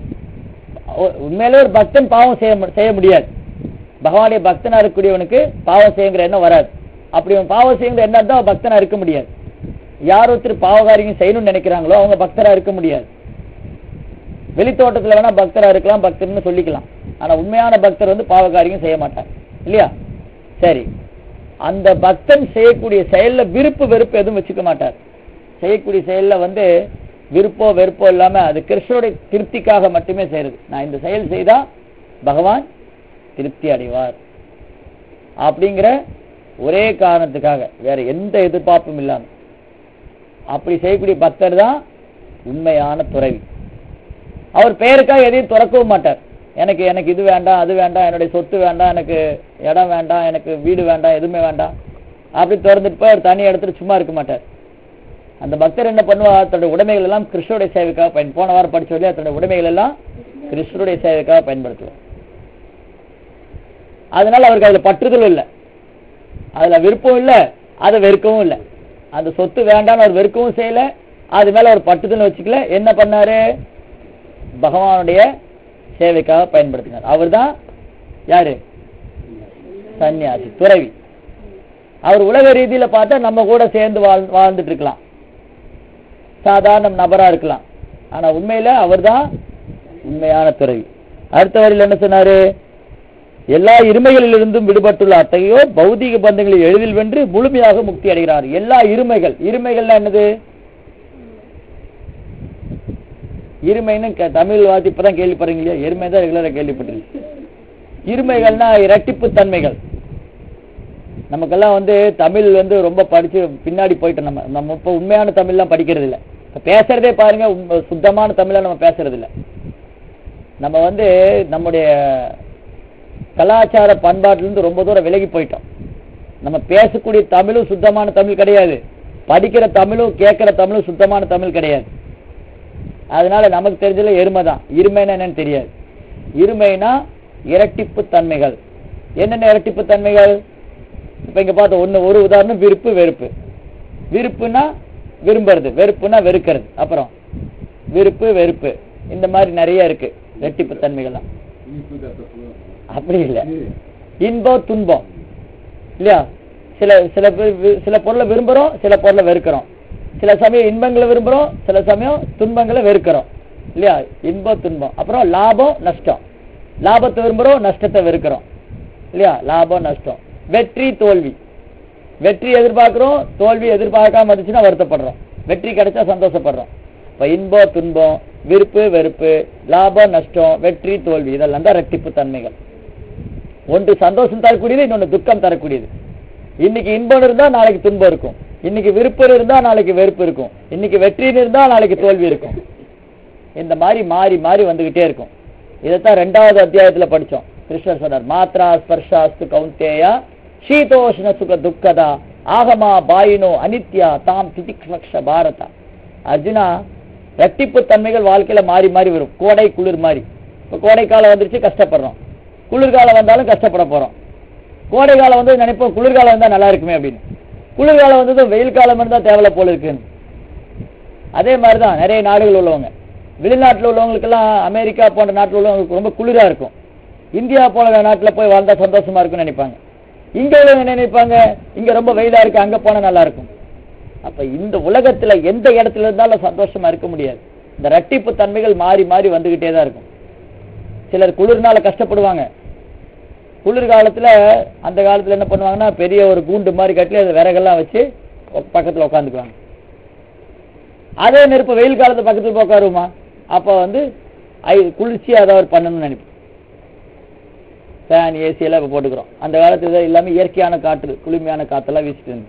ஒ- உண்மையிலே ஒரு பக்தன் பாவம் செய்ய மு- செய்ய முடியாது பகவானுடைய பக்தனா இருக்கக்கூடியவனுக்கு பாவம் செய்யுங்கிற எண்ணம் வராது அப்படி அவன் பாவம் செய்யுங்கிற எண்ணம் தான் பக்தனா இருக்க முடியாது யார் ஒருத்தர் பாவகாரியம் செய்யணும்னு நினைக்கிறாங்களோ அவங்க பக்தரா இருக்க முடியாது வெளித்தோட்டத்துல வேணா பக்தரா இருக்கலாம் பக்தர்னு சொல்லிக்கலாம் ஆனா உண்மையான பக்தர் வந்து பாவகாரியம் செய்ய மாட்டார் இல்லையா சரி அந்த பக்தன் செய்யக்கூடிய செயல்ல விருப்பு வெறுப்பு எதுவும் வச்சுக்க மாட்டார் செய்யக்கூடிய செயல்ல வந்து விருப்போ வெறுப்போ இல்லாம அது கிருஷ்ணனுடைய திருப்திக்காக மட்டுமே செய்யறது நான் இந்த செயல் செய்தா பகவான் திருப்தி அடைவார் அப்படிங்கிற ஒரே காரணத்துக்காக வேற எந்த எதிர்பார்ப்பும் இல்லாம அப்படி செய்யக்கூடிய பக்தர் தான் உண்மையான துறவி அவர் பெயருக்காக எதையும் துறக்கவும் மாட்டார் எனக்கு எனக்கு இது வேண்டாம் அது வேண்டாம் என்னுடைய சொத்து வேண்டாம் எனக்கு இடம் வேண்டாம் எனக்கு வீடு வேண்டாம் எதுவுமே வேண்டாம் அப்படி திறந்துட்டு போய் அவர் தனி இடத்துல சும்மா இருக்க மாட்டார் அந்த பக்தர் என்ன பண்ணுவார் தன்னுடைய உடைமைகள் எல்லாம் கிருஷ்ணருடைய சேவைக்காக பயன் போன வாரம் படிச்ச வழியா தன்னுடைய உடைமைகள் எல்லாம் கிருஷ்ணருடைய சேவைக்காக பயன்படுத்துவார் அதனால அவருக்கு அதுல பற்றுதலும் இல்லை அதுல விருப்பம் இல்லை அதை வெறுக்கவும் இல்லை அந்த சொத்து வேண்டாம்னு அவர் வெறுக்கவும் செய்யல அது மேல ஒரு பட்டுதல் வச்சுக்கல என்ன பண்ணாரு பகவானுடைய சேவைக்காக பயன்படுத்தினார் அவர்தான் யாரு சன்னியாசி துறவி அவர் உலக ரீதியில பார்த்தா நம்ம கூட சேர்ந்து வாழ் வாழ்ந்துட்டு இருக்கலாம் சாதாரண நபரா இருக்கலாம் ஆனா உண்மையில அவர்தான் உண்மையான துறவி அடுத்த வரியில் என்ன சொன்னாரு எல்லா இருமைகளிலிருந்தும் விடுபட்டுள்ள அத்தகையோ பௌதீக பந்தங்களை எளிதில் வென்று முழுமையாக முக்தி அடைகிறார் எல்லா இருமைகள் இருமைகள்னா என்னது இருமைன்னு க- தமிழ் வார்த்தை இப்பதான் கேள்விப்படுறீங்க இல்லையா எருமை தான் ரெகுலரா கேள்விப்பட்டிருக்கு இருமைகள்னா இரட்டிப்பு தன்மைகள் நமக்கெல்லாம் வந்து தமிழ் வந்து ரொம்ப படிச்சு பின்னாடி போயிட்டோம் நம்ம நம்ம இப்ப உண்மையான தமிழ்லாம் படிக்கிறது இல்ல இப்ப பேசுறதே பாருங்க உண்ம- சுத்தமான தமிழா நம்ம பேசுறது இல்ல நம்ம வந்து நம்முடைய கலாச்சார பண்பாட்டிலிருந்து ரொம்ப தூரம் விலகி போயிட்டோம் நம்ம பேசக்கூடிய தமிழும் சுத்தமான தமிழ் கிடையாது படிக்கிற தமிழும் கேட்கிற தமிழும் சுத்தமான தமிழ் கிடையாது அதனால நமக்கு தெரிஞ்சதுல எருமை தான் இருமைன்னா என்னன்னு தெரியாது இருமைனா இரட்டிப்பு தன்மைகள் என்னென்ன இரட்டிப்பு தன்மைகள் இப்ப இங்க பார்த்த ஒண்ணு ஒரு உதாரணம் விருப்பு வெறுப்பு விருப்புனா விரும்புறது வெறுப்புனா வெறுக்கிறது அப்புறம் விருப்பு வெறுப்பு இந்த மாதிரி நிறைய இருக்கு இரட்டிப்பு தன்மைகள்லாம் அப்படி இல்ல இன்பம் துன்பம் இல்லையா சில சில பேர் வி- சில பொருளை விரும்புறோம் சில பொருளை வெறுக்கிறோம் சில சமயம் இன்பங்களை விரும்புறோம் சில சமயம் துன்பங்களை வெறுக்கிறோம் இல்லையா இன்பம் துன்பம் அப்புறம் லாபம் நஷ்டம் லாபத்தை விரும்புறோம் நஷ்டத்தை வெறுக்கிறோம் இல்லையா லாபம் நஷ்டம் வெற்றி தோல்வி வெற்றி எதிர்பார்க்கிறோம் தோல்வி எதிர்பார்க்காம இருந்துச்சுன்னா வருத்தப்படுறோம் வெற்றி கிடைச்சா சந்தோஷப்படுறோம் இப்ப இன்பம் துன்பம் விருப்பு வெறுப்பு லாபம் நஷ்டம் வெற்றி தோல்வி இதெல்லாம் தான் ரெட்டிப்பு தன்மைகள் ஒன்று சந்தோஷம் தரக்கூடியது இன்னொன்று துக்கம் தரக்கூடியது இன்னைக்கு இன்பம் இருந்தா நாளைக்கு துன்பம் இருக்கும் இன்னைக்கு விருப்பம் இருந்தா நாளைக்கு வெறுப்பு இருக்கும் இன்னைக்கு வெற்றின்னு இருந்தா நாளைக்கு தோல்வி இருக்கும் இந்த மாதிரி மாறி மாறி வந்துகிட்டே இருக்கும் இதைத்தான் ரெண்டாவது அத்தியாயத்துல படிச்சோம் கிருஷ்ணர் சொன்னார் மாத்ரா ஸ்பர்ஷாஸ்து கௌந்தேயா சீதோஷ்ண சுக துக்கதா ஆகமா பாயினோ அனித்யா தாம் திதிக்ஷ பாரதா அர்ஜுனா ரெட்டிப்பு தன்மைகள் வாழ்க்கையில மாறி மாறி வரும் கோடை குளிர் மாதிரி இப்ப கோடை காலம் வந்துருச்சு கஷ்டப்படுறோம் குளிர்காலம் வந்தாலும் கஷ்டப்பட போறோம் கோடை காலம் வந்து நினைப்போம் குளிர்காலம் வந்தா நல்லா இருக்குமே அப்படின்னு குளிர்காலம் வந்ததும் வெயில் காலம் இருந்தா தேவையில்ல போல இருக்குன்னு அதே மாதிரி தான் நிறைய நாடுகள் உள்ளவங்க வெளிநாட்டில் உள்ளவங்களுக்கெல்லாம் அமெரிக்கா போன்ற நாட்டில் உள்ளவங்களுக்கு ரொம்ப குளிரா இருக்கும் இந்தியா போல நாட்டில் போய் வாழ்ந்தா சந்தோஷமா இருக்கும்னு நினைப்பாங்க இங்க உள்ளவங்க என்ன நினைப்பாங்க இங்க ரொம்ப வெயிலா இருக்கு அங்க போனா நல்லா இருக்கும் அப்ப இந்த உலகத்துல எந்த இடத்துல இருந்தாலும் சந்தோஷமா இருக்க முடியாது இந்த ரட்டிப்பு தன்மைகள் மாறி மாறி வந்துகிட்டே தான் இருக்கும் சிலர் குளிர்னால கஷ்டப்படுவாங்க குளிர் காலத்துல அந்த காலத்துல என்ன பண்ணுவாங்கன்னா பெரிய ஒரு கூண்டு மாதிரி கட்டி அது விறகெல்லாம் வச்சு உ- பக்கத்துல உட்காந்துக்குவாங்க அதே நெருப்பு வெயில் காலத்து பக்கத்துல போய் உட்காருமா அப்ப வந்து ஐ குளிர்ச்சியா ஏதாவது பண்ணணும்னு நினைப்போம் ஃபேன் ஏசி எல்லாம் இப்ப போட்டுக்கிறோம் அந்த காலத்துல இதெல்லாம் இல்லாம இயற்கையான காற்று குளுமையான காத்தெல்லாம் வீசிட்டு இருந்து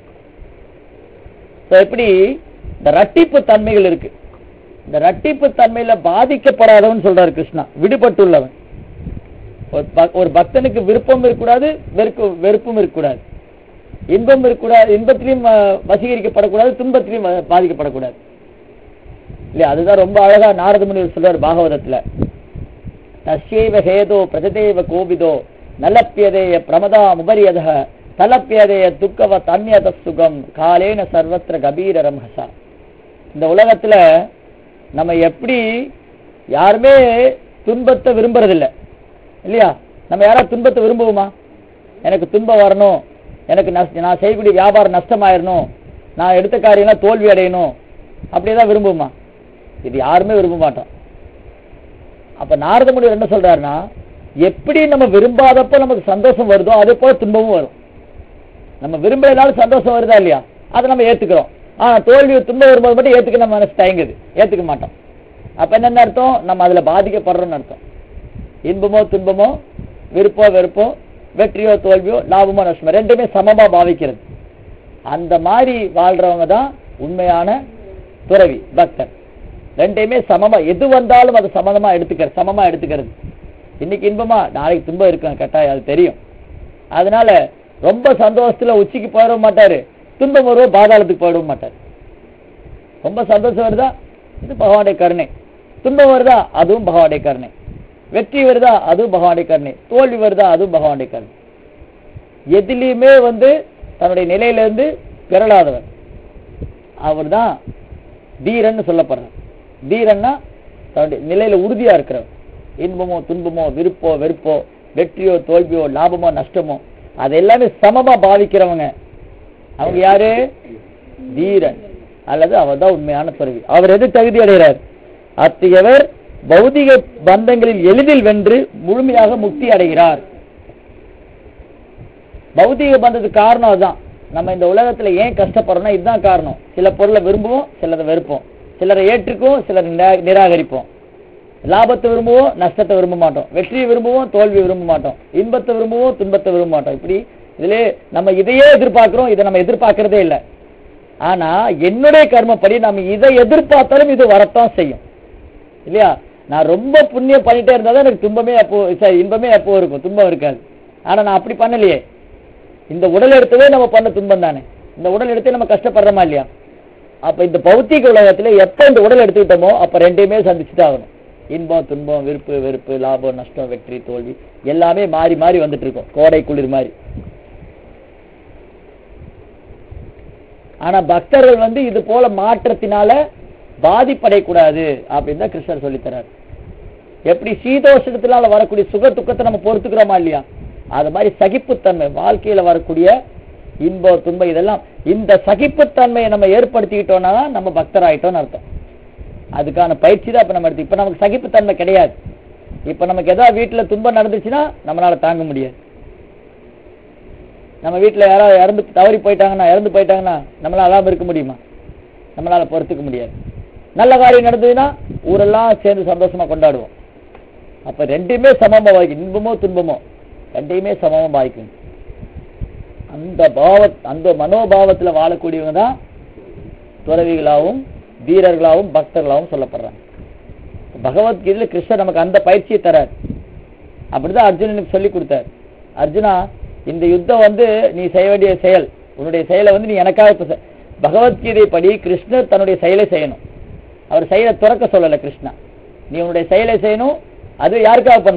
So, இப்படி இந்த ரட்டிப்பு தன்மைகள் இருக்கு இந்த ரட்டிப்பு தன்மையில பாதிக்கப்படாதவன் சொல்றாரு கிருஷ்ணா விடுபட்டுள்ளவன் ஒரு ப- ஒரு பக்தனுக்கு விருப்பம் இருக்கக்கூடாது வெறுப்பு வெறுப்பும் இருக்கக்கூடாது இன்பம் இருக்கக்கூடாது இன்பத்திலையும் அஹ், வசீகரிக்கப்படக்கூடாது துன்பத்திலையும் வ- பாதிக்கப்படக்கூடாது இல்லையா அதுதான் ரொம்ப அழகா நாரத முனிவர் சொல்றார் பாகவதத்துல தஸ்யைவ ஹேதோ பிரஜதேவ கோபிதோ நலப்பியதேய பிரமதா முபரியத தலப்பியதேய துக்கவ தன்யத சுகம் காலேன சர்வத்திர கபீர ரம்ஹசா இந்த உலகத்துல நம்ம எப்படி யாருமே துன்பத்தை விரும்புறதில்ல இல்லையா நம்ம யாராவது துன்பத்தை விரும்புவோமா எனக்கு துன்பம் வரணும் எனக்கு நஷ்ட நான் செய்யக்கூடிய வியாபாரம் நஷ்டமாயிரணும் நான் எடுத்த காரியம்லாம் தோல்வி அடையணும் அப்படியேதான் விரும்புவோமா இது யாருமே விரும்ப மாட்டோம் அப்ப நாரத முனிவர் என்ன சொல்றாருன்னா எப்படி நம்ம விரும்பாதப்போ நமக்கு சந்தோஷம் வருதோ அதே போல துன்பமும் வரும் நம்ம விரும்பலைனாலும் சந்தோஷம் வருதா இல்லையா அதை நம்ம ஏத்துக்கிறோம் ஆனா தோல்வி துன்பம் வரும்போது மட்டும் ஏத்துக்க நம்ம மனசு தயங்குது ஏத்துக்க மாட்டோம் அப்ப என்னென்ன அர்த்தம் நம்ம அதுல பாதிக்கப்படுறோம்னு அர்த்தம் இன்பமோ துன்பமோ விருப்போ வெறுப்போ வெற்றியோ தோல்வியோ லாபமோ நஷ்டமோ ரெண்டுமே சமமா பாவிக்கிறது அந்த மாதிரி வாழ்றவங்க தான் உண்மையான துறவி பக்தர் ரெண்டையுமே சமமா எது வந்தாலும் அது சமமா எடுத்துக்கிறது சமமா எடுத்துக்கிறது இன்னைக்கு இன்பமா நாளைக்கு துன்பம் இருக்கும் கட்டாயம் அது தெரியும் அதனால ரொம்ப சந்தோஷத்துல உச்சிக்கு போயிட மாட்டாரு துன்பம் வருவோ பாதாளத்துக்கு போயிடவும் மாட்டார் ரொம்ப சந்தோஷம் வருதா இது பகவானுடைய கருணை துன்பம் வருதா அதுவும் பகவானுடைய கருணை வெற்றி வருதா அதுவும் பகவானுடைய கருணை தோல்வி வருதா அதுவும் பகவானுடைய கருணை எதிலையுமே வந்து தன்னுடைய நிலையிலிருந்து பிறளாதவர் அவர்தான் தீரன்னு சொல்லப்படுறார் தீரன்னா தன்னுடைய நிலையில உறுதியா இருக்கிறவர் இன்பமோ துன்பமோ விருப்போ வெறுப்போ வெற்றியோ தோல்வியோ லாபமோ நஷ்டமோ அது எல்லாமே சமமா பாவிக்கிறவங்க அவங்க யாரு தீரன் அல்லது அவர் தான் உண்மையான துறவி அவர் எது தகுதி அடைகிறார் அத்தகையவர் பௌதிக பந்தங்களில் எளிதில் வென்று முழுமையாக முக்தி அடைகிறார் பௌதிக பந்தத்துக்கு காரணம் அதுதான் நம்ம இந்த உலகத்துல ஏன் கஷ்டப்படுறோம்னா இதுதான் காரணம் சில பொருளை விரும்புவோம் சிலரை வெறுப்போம் சிலரை ஏற்றுக்குவோம் சிலரை நிரா- நிராகரிப்போம் லாபத்தை விரும்புவோம் நஷ்டத்தை விரும்ப மாட்டோம் வெற்றியை விரும்புவோம் தோல்வி விரும்ப மாட்டோம் இன்பத்தை விரும்புவோம் துன்பத்தை விரும்ப மாட்டோம் இப்படி இதுல நம்ம இதையே எதிர்பார்க்கிறோம் இதை நம்ம எதிர்பார்க்கறதே இல்லை ஆனா என்னுடைய கர்மப்படி நம்ம இதை எதிர்பார்த்தாலும் இது வரத்தான் செய்யும் இல்லையா நான் ரொம்ப புண்ணியம் பண்ணிட்டே இருந்தா தான் எனக்கு துன்பமே அப்போ சரி இன்பமே அப்போ இருக்கும் துன்பம் இருக்காது ஆனா நான் அப்படி பண்ணலையே இந்த உடல் எடுத்ததே நம்ம பண்ண துன்பம் தானே இந்த உடல் எடுத்தே நம்ம கஷ்டப்படுறோமா இல்லையா அப்ப இந்த பௌத்திக உலகத்துல எப்ப இந்த உடல் எடுத்துக்கிட்டோமோ அப்ப ரெண்டையுமே சந்திச்சுட்டு ஆகணும் இன்பம் துன்பம் விருப்பு வெறுப்பு லாபம் நஷ்டம் வெற்றி தோல்வி எல்லாமே மாறி மாறி வந்துட்டு இருக்கும் கோடை குளிர் மாதிரி ஆனா பக்தர்கள் வந்து இது போல மாற்றத்தினால பாதிப்படையக்கூடாது அப்படின்னு தான் கிருஷ்ணர் சொல்லித் தர்றாரு எப்படி சீதோஷத்தினால வரக்கூடிய சுக துக்கத்தை நம்ம பொறுத்துக்கிறோமா இல்லையா அது மாதிரி சகிப்புத்தன்மை வாழ்க்கையில வரக்கூடிய இன்பம் துன்பம் இதெல்லாம் இந்த சகிப்புத்தன்மையை நம்ம ஏற்படுத்திக்கிட்டோம்னா தான் நம்ம பக்தர் ஆயிட்டோம்னு அர்த்தம் அதுக்கான பயிற்சி தான் இப்ப நம்ம எடுத்து இப்ப நமக்கு சகிப்புத்தன்மை கிடையாது இப்ப நமக்கு ஏதாவது வீட்டுல துன்பம் நடந்துச்சுன்னா நம்மளால தாங்க முடியாது நம்ம வீட்டுல யாராவது இறந்து தவறி போயிட்டாங்கன்னா இறந்து போயிட்டாங்கன்னா நம்மளால அழாம இருக்க முடியுமா நம்மளால பொறுத்துக்க முடியாது நல்ல காரியம் நடந்ததுன்னா ஊரெல்லாம் சேர்ந்து சந்தோஷமா கொண்டாடுவோம் அப்ப ரெண்டுமே சமமா பாதிக்கும் இன்பமோ துன்பமோ ரெண்டையுமே சமமா பாதிக்கும் அந்த பாவ அந்த மனோபாவத்துல வாழக்கூடியவங்க தான் துறவிகளாகவும் வீரர்களாகவும் பக்தர்களாகவும் சொல்லப்படுறாங்க பகவத்கீதையில கிருஷ்ணர் நமக்கு அந்த பயிற்சியை தரார் அப்படிதான் அர்ஜுனனுக்கு சொல்லி கொடுத்தார் அர்ஜுனா இந்த யுத்தம் வந்து நீ செய்ய வேண்டிய செயல் உன்னுடைய செயலை வந்து நீ எனக்காக இப்ப செ- பகவத்கீதை படி கிருஷ்ணர் தன்னுடைய செயலை செய்யணும் அவர் செயலை துறக்க சொல்லல கிருஷ்ணா நீ உன்னுடைய செயலை செய்யணும் அது யாருக்காக பண்ணணும்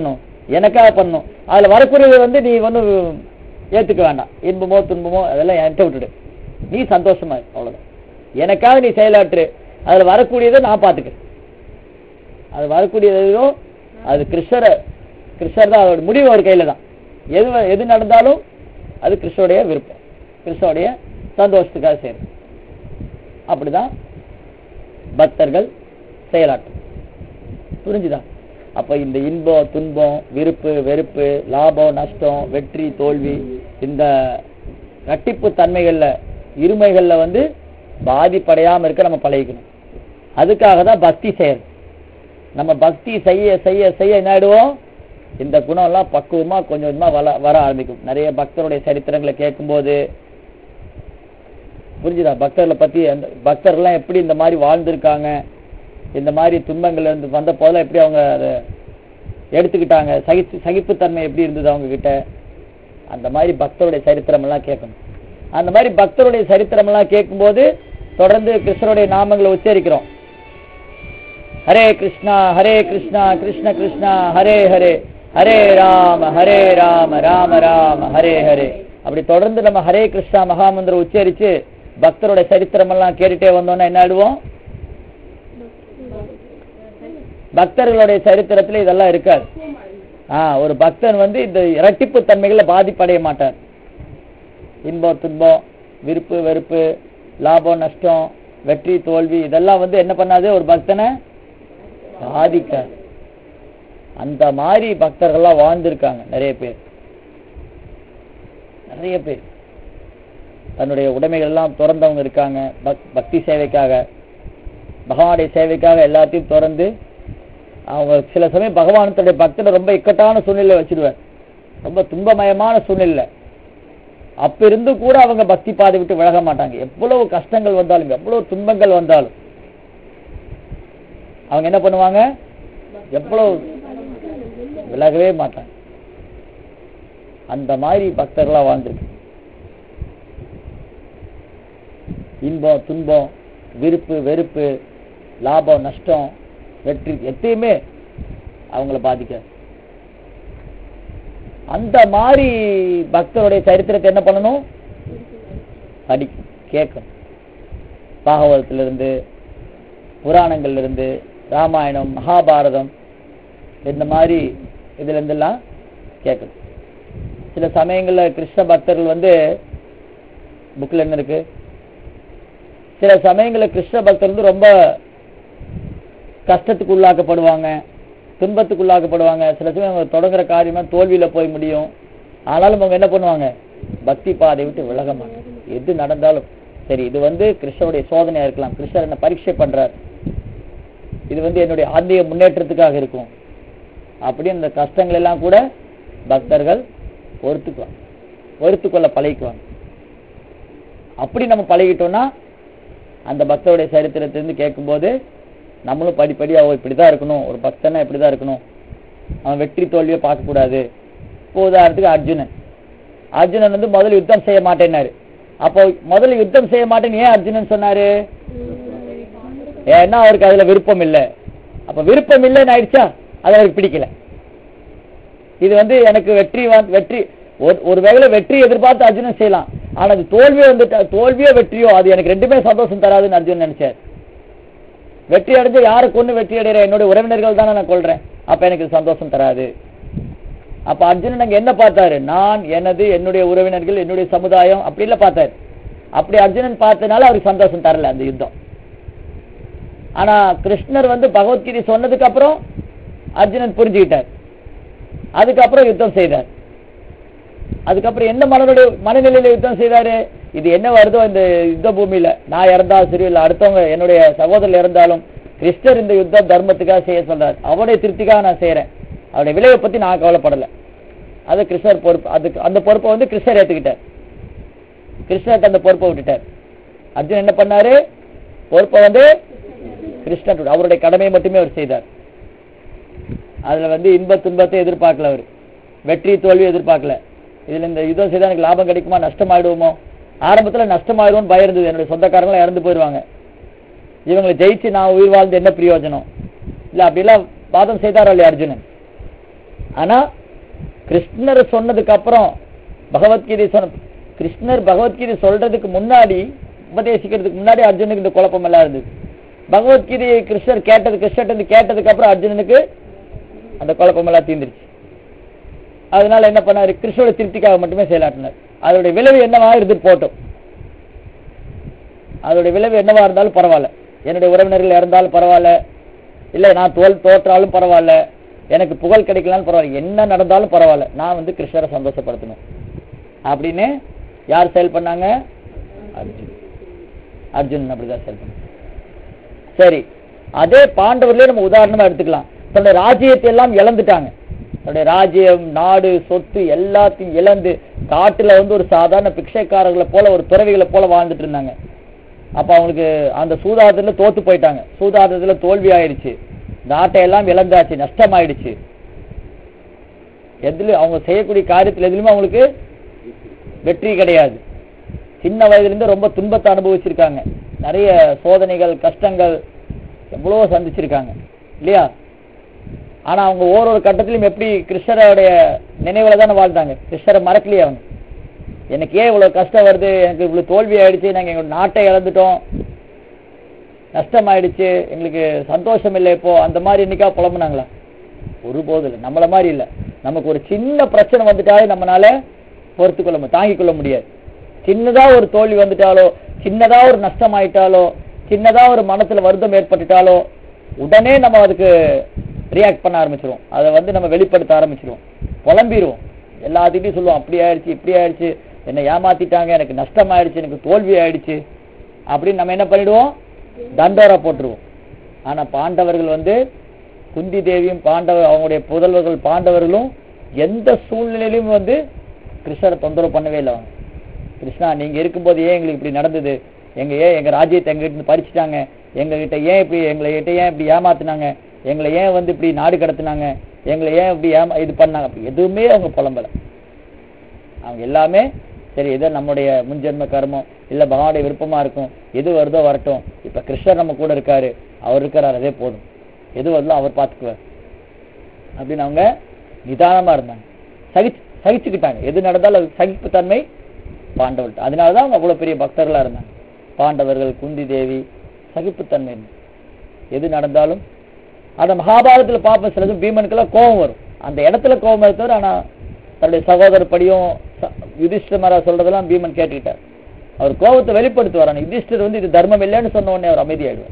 எனக்காக பண்ணணும் அதுல வரக்கூடியது வந்து நீ வந்து ஏத்துக்க வேண்டாம் இன்பமோ துன்பமோ அதெல்லாம் என்கிட்ட விட்டுடு நீ சந்தோஷமா இரு, அவ்வளவுதான் எனக்காக நீ செயலாற்று அதுல வரக்கூடியதை நான் பாத்துக்கிறேன் அது வரக்கூடியதோ அது கிருஷ்ணரை கிருஷ்ணர் தான் அதோட முடிவு அவர் கையில தான் எது வ- எது நடந்தாலும் அது கிருஷ்ணருடைய விருப்பம் கிருஷ்ணருடைய சந்தோஷத்துக்காக செய்யறது அப்படிதான் பக்தர்கள் செயலாற்றும் புரிஞ்சுதா அப்ப இந்த இன்பம் துன்பம் விருப்பு வெறுப்பு லாபம் நஷ்டம் வெற்றி தோல்வி இந்த கட்டிப்பு தன்மைகள்ல இருமைகள்ல வந்து பாதிப்படையாம இருக்க நம்ம பழகிக்கணும் அதுக்காக தான் பக்தி செய்யறது நம்ம பக்தி செய்ய செய்ய செய்ய என்ன ஆயிடுவோம் இந்த குணம் எல்லாம் பக்குவமா கொஞ்சம் கொஞ்சமா வள வர ஆரம்பிக்கும் நிறைய பக்தருடைய சரித்திரங்களை கேட்கும்போது புரிஞ்சுதா பக்தர்களை பத்தி அந்த பக்தர்லாம் எப்படி இந்த மாதிரி வாழ்ந்திருக்காங்க இந்த மாதிரி துன்பங்கள்ல இருந்து வந்த போதெல்லாம் எப்படி அவங்க அதை எடுத்துக்கிட்டாங்க சகிச்சு சகிப்புத்தன்மை எப்படி இருந்தது அவங்க கிட்ட அந்த மாதிரி பக்தருடைய சரித்திரம் எல்லாம் கேட்கணும் அந்த மாதிரி பக்தருடைய சரித்திரம் எல்லாம் கேட்கும்போது தொடர்ந்து கிருஷ்ணருடைய நாமங்களை உச்சரிக்கிறோம் ஹரே கிருஷ்ணா ஹரே கிருஷ்ணா கிருஷ்ண கிருஷ்ணா ஹரே ஹரே ஹரே ராம ஹரே ராம ராம ராம ஹரே ஹரே அப்படி தொடர்ந்து நம்ம ஹரே கிருஷ்ணா மகாமந்திரம் உச்சரிச்சு பக்தருடைய சரித்திரம் எல்லாம் கேட்டுட்டே வந்தோம்னா என்ன ஆயிடுவோம் பக்தர்களுடைய சரித்திரத்துல இதெல்லாம் இருக்காது ஆ ஒரு பக்தன் வந்து இந்த இரட்டிப்பு தன்மைகளை பாதிப்படைய மாட்டார் இன்பம் துன்பம் விருப்பு வெறுப்பு லாபம் நஷ்டம் வெற்றி தோல்வி இதெல்லாம் வந்து என்ன பண்ணாது ஒரு பக்தனை பாதிக்காது அந்த மாதிரி பக்தர்கள்லாம் வாழ்ந்திருக்காங்க நிறைய பேர் நிறைய பேர் தன்னுடைய உடைமைகள் எல்லாம் திறந்தவங்க இருக்காங்க பக்- பக்தி சேவைக்காக பகவானுடைய சேவைக்காக எல்லாத்தையும் திறந்து அவங்க சில சமயம் பகவான் தன்னுடைய பக்தனை ரொம்ப இக்கட்டான சூழ்நிலை வச்சிருவார் ரொம்ப துன்பமயமான சூழ்நிலை அப்ப இருந்து கூட அவங்க பக்தி பாதை விட்டு விலக மாட்டாங்க எவ்வளவு கஷ்டங்கள் வந்தாலும் எவ்வளவு துன்பங்கள் வந்தாலும் அவங்க என்ன பண்ணுவாங்க எவ்வளவு விலகவே மாட்டாங்க அந்த மாதிரி பக்தர்களா வாழ்ந்துருக்கு இன்பம் துன்பம் விருப்பு வெறுப்பு லாபம் நஷ்டம் வெற்றி எத்தையுமே அவங்கள பாதிக்காது அந்த மாதிரி பக்தருடைய சரித்திரத்தை என்ன பண்ணணும் படி கேட்கணும் பாகவதத்திலிருந்து புராணங்கள்ல இருந்து ராமாயணம் மகாபாரதம் இந்த மாதிரி இதுல இருந்தெல்லாம் கேட்கணும் சில சமயங்கள்ல கிருஷ்ண பக்தர்கள் வந்து புக்ல என்ன இருக்கு சில சமயங்கள்ல கிருஷ்ண பக்தர் வந்து ரொம்ப கஷ்டத்துக்கு உள்ளாக்கப்படுவாங்க துன்பத்துக்கு உள்ளாக்கப்படுவாங்க சில சமயம் அவங்க தொடங்குற காரியமா தோல்வியில போய் முடியும் ஆனாலும் அவங்க என்ன பண்ணுவாங்க பக்தி பாதை விட்டு விலக மாட்டாங்க எது நடந்தாலும் சரி இது வந்து கிருஷ்ணருடைய சோதனையா இருக்கலாம் கிருஷ்ணர் என்ன பரீட்சை பண்றார் இது வந்து என்னுடைய ஆன்மீக முன்னேற்றத்துக்காக இருக்கும் அப்படி இந்த கஷ்டங்கள் எல்லாம் கூட பக்தர்கள் பொறுத்துக்குவாங்க பொறுத்துக்கொள்ள பழகிக்குவாங்க அப்படி நம்ம பழகிட்டோம்னா அந்த பக்தருடைய சரித்திரத்திலிருந்து கேட்கும்போது நம்மளும் படிப்படியா ஓ இப்படிதான் இருக்கணும் ஒரு பக்தனா இப்படிதான் இருக்கணும் அவன் வெற்றி தோல்வியை பார்க்க கூடாது இப்போ உதாரணத்துக்கு அர்ஜுனன் அர்ஜுனன் வந்து முதல்ல யுத்தம் செய்ய மாட்டேன்னாரு அப்போ முதல்ல யுத்தம் செய்ய மாட்டேன்னு ஏன் அர்ஜுனன் சொன்னாரு ஏன்னா அவருக்கு அதுல விருப்பம் இல்லை அப்ப விருப்பம் இல்லைன்னு ஆயிடுச்சா அது அவருக்கு பிடிக்கல இது வந்து எனக்கு வெற்றி வந்து- வெற்றி ஒரு- ஒரு வேளை வெற்றி எதிர்பார்த்து அர்ஜுனன் செய்யலாம் ஆனா அது தோல்வியோ வந்துட்டா தோல்வியோ வெற்றியோ அது எனக்கு ரெண்டுமே சந்தோஷம் தராதுன்னு அர்ஜுனன் நினைச்சார் வெற்றி அடைஞ்சு யாரை கொண்டு வெற்றி அடைகிற என்னுடைய உறவினர்கள் தானே நான் கொள்றேன் அப்ப எனக்கு இது சந்தோஷம் தராது அப்ப அர்ஜுனன் அங்க என்ன பார்த்தாரு நான் எனது என்னுடைய உறவினர்கள் என்னுடைய சமுதாயம் அப்படி இல்ல பார்த்தாரு அப்படி அர்ஜுனன் பார்த்தனால அவருக்கு சந்தோஷம் தரல அந்த யுத்தம் ஆனா கிருஷ்ணர் வந்து பகவத்கீதை சொன்னதுக்கு அப்புறம் அர்ஜுனன் புரிஞ்சுக்கிட்டார் அதுக்கப்புறம் யுத்தம் செய்தார் அதுக்கப்புறம் என்ன மனநிலை மனநிலையில யுத்தம் செய்தாரு இது என்ன வருதோ இந்த யுத்த பூமியில நான் இறந்தாலும் சரி இல்ல அடுத்தவங்க என்னுடைய சகோதரர் இறந்தாலும் கிருஷ்ணர் இந்த யுத்தம் தர்மத்துக்காக செய்ய சொல்றார் அவனுடைய திருப்திக்காக நான் செய்யறேன் அவருடைய விளைவை பத்தி நான் கவலைப்படல அது கிருஷ்ணர் பொறுப்பு அதுக்கு அந்த பொறுப்பை வந்து கிருஷ்ணர் ஏத்துக்கிட்டார் கிருஷ்ணர்ட்ட அந்த பொறுப்பை விட்டுட்டார் அர்ஜுன் என்ன பண்ணாரு பொறுப்பை வந்து கிருஷ்ணர் அவருடைய கடமையை மட்டுமே அவர் செய்தார் அதுல வந்து இன்ப துன்பத்தை எதிர்பார்க்கல அவர் வெற்றி தோல்வி எதிர்பார்க்கல இதுல இந்த யுத்தம் செய்தா எனக்கு லாபம் கிடைக்குமா நஷ்டமாயிடுவோமோ ஆரம்பத்துல நஷ்டமாயிடுவோம்னு பயம் இருந்தது என்னுடைய சொந்தக்காரங்களும் இறந்து போயிடுவாங்க இவங்களை ஜெயிச்சு நான் உயிர் வாழ்ந்து என்ன பிரயோஜனம் இல்ல அப்படிலாம் வாதம் செய்தாரோ இல்லையா அர்ஜுனன் ஆனா கிருஷ்ணர் சொன்னதுக்கு அப்புறம் பகவத்கீதை சொன்ன கிருஷ்ணர் பகவத்கீதை சொல்றதுக்கு முன்னாடி உபதேசிக்கிறதுக்கு முன்னாடி அர்ஜுனுக்கு இந்த குழப்பம் எல்லாம் இருந்தது பகவத்கீதையை கிருஷ்ணர் கேட்டது கிருஷ்ணர் இருந்து கேட்டதுக்கு அப்புறம் அர்ஜுனனுக்கு அந்த குழப்பம் எல்லாம் தீர்ந்துருச்சு அதனால என்ன பண்ணாரு கிருஷ்ணோட திருப்திக்காக மட்டுமே செயலாற்றினார் அதோட விளைவு என்னவா இருந்துட்டு போட்டோம் அதோட விளைவு என்னவா இருந்தாலும் பரவாயில்ல என்னுடைய உறவினர்கள் இறந்தாலும் பரவாயில்ல இல்ல நான் தோல் தோற்றாலும் பரவாயில்ல எனக்கு புகழ் கிடைக்கலாலும் பரவாயில்ல என்ன நடந்தாலும் பரவாயில்ல நான் வந்து கிருஷ்ணரை சந்தோஷப்படுத்தணும் அப்படின்னு யார் செயல் பண்ணாங்க அர்ஜுன் அர்ஜுன் அப்படிதான் செயல் பண்ணாங்க சரி அதே பாண்டவர்களே நம்ம உதாரணமா எடுத்துக்கலாம் தன்னுடைய ராஜ்யத்தை எல்லாம் இழந்துட்டாங்க தன்னுடைய ராஜ்யம் நாடு சொத்து எல்லாத்தையும் இழந்து காட்டுல வந்து ஒரு சாதாரண பிக்ஷைக்காரர்களை போல ஒரு துறவிகளை போல வாழ்ந்துட்டு இருந்தாங்க அப்ப அவங்களுக்கு அந்த சூதாட்டத்துல தோத்து போயிட்டாங்க சூதாட்டத்துல தோல்வி ஆயிடுச்சு நாட்டை எல்லாம் இழந்தாச்சு நஷ்டமாயிடுச்சு எதுல அவங்க செய்யக்கூடிய காரியத்துல எதுலயுமே அவங்களுக்கு வெற்றி கிடையாது சின்ன வயதுல இருந்து ரொம்ப துன்பத்தை அனுபவிச்சிருக்காங்க நிறைய சோதனைகள் கஷ்டங்கள் எவ்வளவோ சந்திச்சிருக்காங்க இல்லையா ஆனா அவங்க ஓரொரு கட்டத்திலும் எப்படி கிருஷ்ணரோடைய நினைவுல தானே வாழ்ந்தாங்க கிருஷ்ணரை மறக்கலையே அவங்க எனக்கு ஏன் இவ்வளவு கஷ்டம் வருது எனக்கு இவ்வளவு தோல்வி ஆயிடுச்சு நாங்க எங்க நாட்டை இழந்துட்டோம் நஷ்டமாயிடுச்சு எங்களுக்கு சந்தோஷம் இல்லை இப்போ அந்த மாதிரி என்னைக்கா புலம்புனாங்களா ஒருபோதும் இல்லை நம்மள மாதிரி இல்ல நமக்கு ஒரு சின்ன பிரச்சனை வந்துட்டாலே நம்மனால பொறுத்து கொள்ள முடியும் தாங்கிக் கொள்ள முடியாது சின்னதா ஒரு தோல்வி வந்துட்டாலோ சின்னதா ஒரு நஷ்டம் ஆயிட்டாலோ சின்னதா ஒரு மனசுல வருத்தம் ஏற்பட்டுட்டாலோ உடனே நம்ம அதுக்கு ரியாக்ட் பண்ண ஆரம்பிச்சிருவோம் அதை வந்து நம்ம வெளிப்படுத்த ஆரம்பிச்சிருவோம் புலம்பிடுவோம் எல்லாத்துக்கிட்டையும் சொல்லுவோம் அப்படி ஆயிடுச்சு இப்படி ஆயிடுச்சு என்னை ஏமாத்திட்டாங்க எனக்கு நஷ்டம் ஆயிடுச்சு எனக்கு தோல்வி ஆயிடுச்சு அப்படின்னு நம்ம என்ன பண்ணிடுவோம் தண்டோரா போட்டுருவோம் ஆனா பாண்டவர்கள் வந்து குந்தி தேவியும் பாண்டவர் அவங்களுடைய புதல்வர்கள் பாண்டவர்களும் எந்த சூழ்நிலையிலும் வந்து கிருஷ்ணரை தொந்தரவு பண்ணவே இல்லை அவங்க கிருஷ்ணா நீங்க இருக்கும்போது ஏன் எங்களுக்கு இப்படி நடந்தது எங்க ஏன் எங்க ராஜ்யத்தை எங்க கிட்ட பறிச்சுட்டாங்க எங்க கிட்ட ஏன் இப்படி எங்களை கிட்ட ஏன் இப்படி ஏமாத்துனாங்க எங்களை ஏன் வந்து இப்படி நாடு கடத்துனாங்க எங்களை ஏன் இப்படி ஏமா இது பண்ணாங்க அப்படி எதுவுமே அவங்க புலம்பல அவங்க எல்லாமே சரி ஏதோ நம்முடைய முன்ஜென்ம கர்மம் இல்ல பகவானுடைய விருப்பமா இருக்கும் எது வருதோ வரட்டும் இப்ப கிருஷ்ணர் நம்ம கூட இருக்காரு அவர் இருக்கிறார் அதே போதும் எது வருதோ அவர் பார்த்துக்குவார் அப்படின்னு அவங்க நிதானமா இருந்தாங்க சகிச்சு சகிச்சுக்கிட்டாங்க எது நடந்தாலும் அது சகிப்புத்தன்மை பாண்டவர்கள் அதனாலதான் அவங்க அவ்வளவு பெரிய பக்தர்களா இருந்தாங்க பாண்டவர்கள் குந்தி தேவி சகிப்புத்தன்மை இருந்தது. எது நடந்தாலும் அந்த மகாபாரதத்துல பார்ப்போம் சிலது பீமனுக்கெல்லாம் கோபம் வரும் அந்த இடத்துல கோபம் தவிர ஆனா தன்னுடைய சகோதரர் படியும் ச- யுதிஷ்டிரமரா சொல்றதெல்லாம் பீமன் கேட்டுக்கிட்டார் அவர் கோபத்தை வெளிப்படுத்துவார் ஆனா யுதிஷ்டர் வந்து இது தர்மம் இல்லைன்னு சொன்ன உடனே அவர் அமைதியாயிடுவார்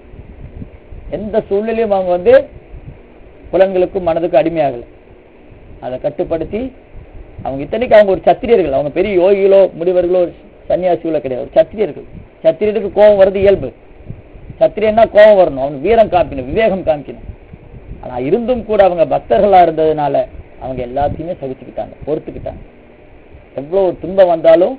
எந்த சூழ்நிலையும் அவங்க வந்து புலன்களுக்கும் மனதுக்கும் அடிமையாகல அதை கட்டுப்படுத்தி அவங்க இத்தனைக்கு அவங்க ஒரு சத்திரியர்கள் அவங்க பெரிய யோகிகளோ முனிவர்களோ சன்னியாசிகளோ கிடையாது ஒரு சத்திரியர்கள் சத்திரியருக்கு கோபம் வருது இயல்பு சத்திரியன்னா கோபம் வரணும் அவங்க வீரம் காமிக்கணும் விவேகம் காமிக்கணும் ஆனா இருந்தும் கூட அவங்க பக்தர்களா இருந்ததுனால அவங்க எல்லாத்தையுமே சகிச்சுக்கிட்டாங்க பொறுத்துக்கிட்டாங்க எவ்வளவு ஒரு துன்பம் வந்தாலும்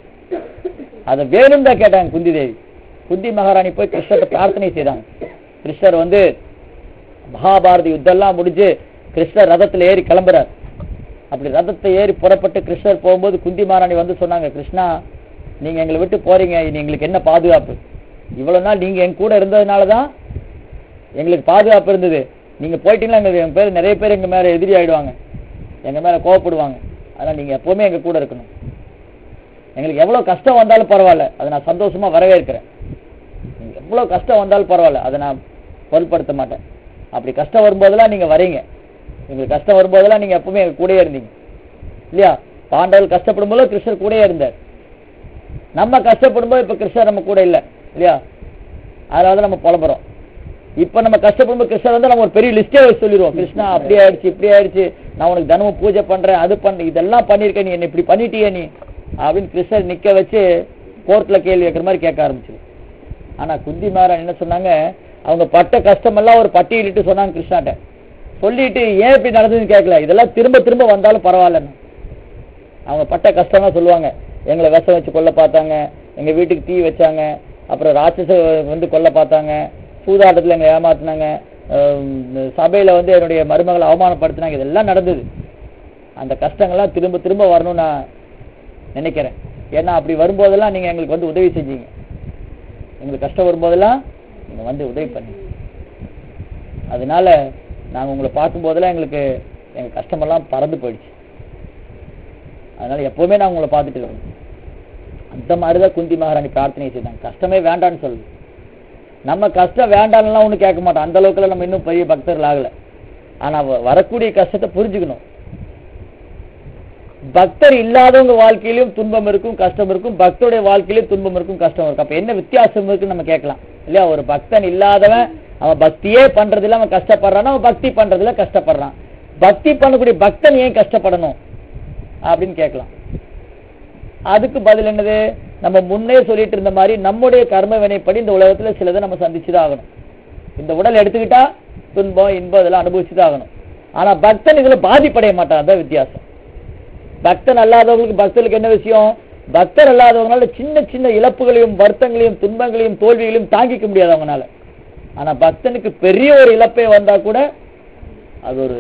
அதை வேணும் தான் கேட்டாங்க குந்தி தேவி குந்தி மகாராணி போய் கிருஷ்ணர்ட்ட பிரார்த்தனை செய்தாங்க கிருஷ்ணர் வந்து மகாபாரத யுத்தம் எல்லாம் முடிஞ்சு கிருஷ்ணர் ரதத்துல ஏறி கிளம்புறார் அப்படி ரதத்தை ஏறி புறப்பட்டு கிருஷ்ணர் போகும்போது குந்தி மகாராணி வந்து சொன்னாங்க கிருஷ்ணா நீங்க எங்களை விட்டு போறீங்க இனி எங்களுக்கு என்ன பாதுகாப்பு இவ்வளவு நாள் நீங்க எங்க கூட இருந்ததுனாலதான் எங்களுக்கு பாதுகாப்பு இருந்தது நீங்க போயிட்டீங்களா எங்க எங்க பேர் நிறைய பேர் எங்க மேல எதிரி ஆயிடுவாங்க எங்க மேல கோவப்படுவாங்க அதனால நீங்க எப்பவுமே எங்க கூட இருக்கணும் எங்களுக்கு எவ்வளவு கஷ்டம் வந்தாலும் பரவாயில்ல அதை நான் சந்தோஷமா வரவேற்கிறேன் நீங்க எவ்வளவு கஷ்டம் வந்தாலும் பரவாயில்ல அதை நான் பொருட்படுத்த மாட்டேன் அப்படி கஷ்டம் வரும்போதெல்லாம் நீங்க வரீங்க எங்களுக்கு கஷ்டம் வரும்போதெல்லாம் நீங்க எப்பவுமே எங்க கூடயே இருந்தீங்க இல்லையா பாண்டவர்கள் கஷ்டப்படும் போது கிருஷ்ணர் கூடயே இருந்தார் நம்ம கஷ்டப்படும் போது இப்ப கிருஷ்ணர் நம்ம கூட இல்ல இல்லையா அதனால நம்ம புலம்புறோம் இப்ப நம்ம கஷ்டப்படும் போது கிருஷ்ணர் வந்து நம்ம ஒரு பெரிய லிஸ்டே வச்சு சொல்லிடுவோம் கிருஷ்ணா அப்படி ஆயிடுச்சு இப்படி ஆயிடுச்சு நான் உனக்கு தினமும் பூஜை பண்றேன் அது பண்ண இதெல்லாம் பண்ணிருக்க நீ என்ன இப்படி பண்ணிட்டியே நீ அப்படின்னு கிருஷ்ணர் நிக்க வச்சு கோர்ட்ல கேள்வி கேட்கற மாதிரி கேட்க ஆரம்பிச்சிரு ஆனா குந்தி மாறன் என்ன சொன்னாங்க அவங்க பட்ட கஷ்டமெல்லாம் ஒரு பட்டியலிட்டு சொன்னாங்க கிருஷ்ணாட்ட சொல்லிட்டு ஏன் இப்படி நடந்ததுன்னு கேட்கல இதெல்லாம் திரும்ப திரும்ப வந்தாலும் பரவாயில்லன்னு அவங்க பட்ட கஷ்டம்லாம் சொல்லுவாங்க எங்களை விஷம் வச்சு கொல்ல பார்த்தாங்க எங்க வீட்டுக்கு தீ வச்சாங்க அப்புறம் ராட்சச வந்து கொல்ல பார்த்தாங்க சூதாட்டத்துல எங்களை ஏமாத்துனாங்க அஹ் சபையில வந்து என்னுடைய மருமகளை அவமானப்படுத்தினாங்க இதெல்லாம் நடந்தது அந்த கஷ்டங்கள்லாம் திரும்ப திரும்ப வரணும்னு நான் நினைக்கிறேன் ஏன்னா அப்படி வரும்போதெல்லாம் நீங்க எங்களுக்கு வந்து உதவி செஞ்சீங்க எங்களுக்கு கஷ்டம் வரும்போதெல்லாம் நீங்க வந்து உதவி பண்ணீங்க அதனால நாங்க உங்களை பார்க்கும் போதெல்லாம் எங்களுக்கு எங்க கஷ்டமெல்லாம் பறந்து போயிடுச்சு அதனால எப்பவுமே நான் உங்களை பார்த்துட்டு இருக்கணும் அந்த மாதிரிதான் குந்தி மகாராணி பிரார்த்தனை செய்தாங்க கஷ்டமே வேண்டான்னு சொல்லுது நம்ம கஷ்டம் வேண்டாம்லாம் ஒன்றும் கேட்க மாட்டோம் அந்த அளவுக்குலாம் நம்ம இன்னும் பெரிய பக்தர்கள் ஆகல ஆனா வ- வரக்கூடிய கஷ்டத்தை புரிஞ்சுக்கணும் பக்தர் இல்லாதவங்க வாழ்க்கையிலும் துன்பம் இருக்கும் கஷ்டம் இருக்கும் பக்தருடைய வாழ்க்கையிலும் துன்பம் இருக்கும் கஷ்டம் இருக்கும் அப்ப என்ன வித்தியாசம் இருக்குன்னு நம்ம கேட்கலாம் இல்லையா ஒரு பக்தன் இல்லாதவன் அவன் பக்தியே பண்றதுல அவன் கஷ்டப்படுறான் அவன் பக்தி பண்றதுல கஷ்டப்படுறான் பக்தி பண்ணக்கூடிய பக்தன் ஏன் கஷ்டப்படணும் அப்படின்னு கேட்கலாம் அதுக்கு பதில் என்னது நம்ம முன்னே சொல்லிட்டு இருந்த மாதிரி நம்முடைய கர்ம வினைப்படி இந்த உலகத்துல சிலதை நம்ம சந்திச்சுதான் ஆகணும் இந்த உடல் எடுத்துக்கிட்டா துன்பம் இன்பம் இதெல்லாம் அனுபவிச்சுதான் ஆகணும் ஆனா பக்தன் இதுல பாதிப்படைய மாட்டான் அதான் வித்தியாசம் பக்தன் அல்லாதவங்களுக்கு பக்தர்களுக்கு என்ன விஷயம் பக்தர் அல்லாதவங்களால சின்ன சின்ன இழப்புகளையும் வருத்தங்களையும் துன்பங்களையும் தோல்விகளையும் தாங்கிக்க முடியாது அவங்களால ஆனா பக்தனுக்கு பெரிய ஒரு இழப்பே வந்தா கூட அது ஒரு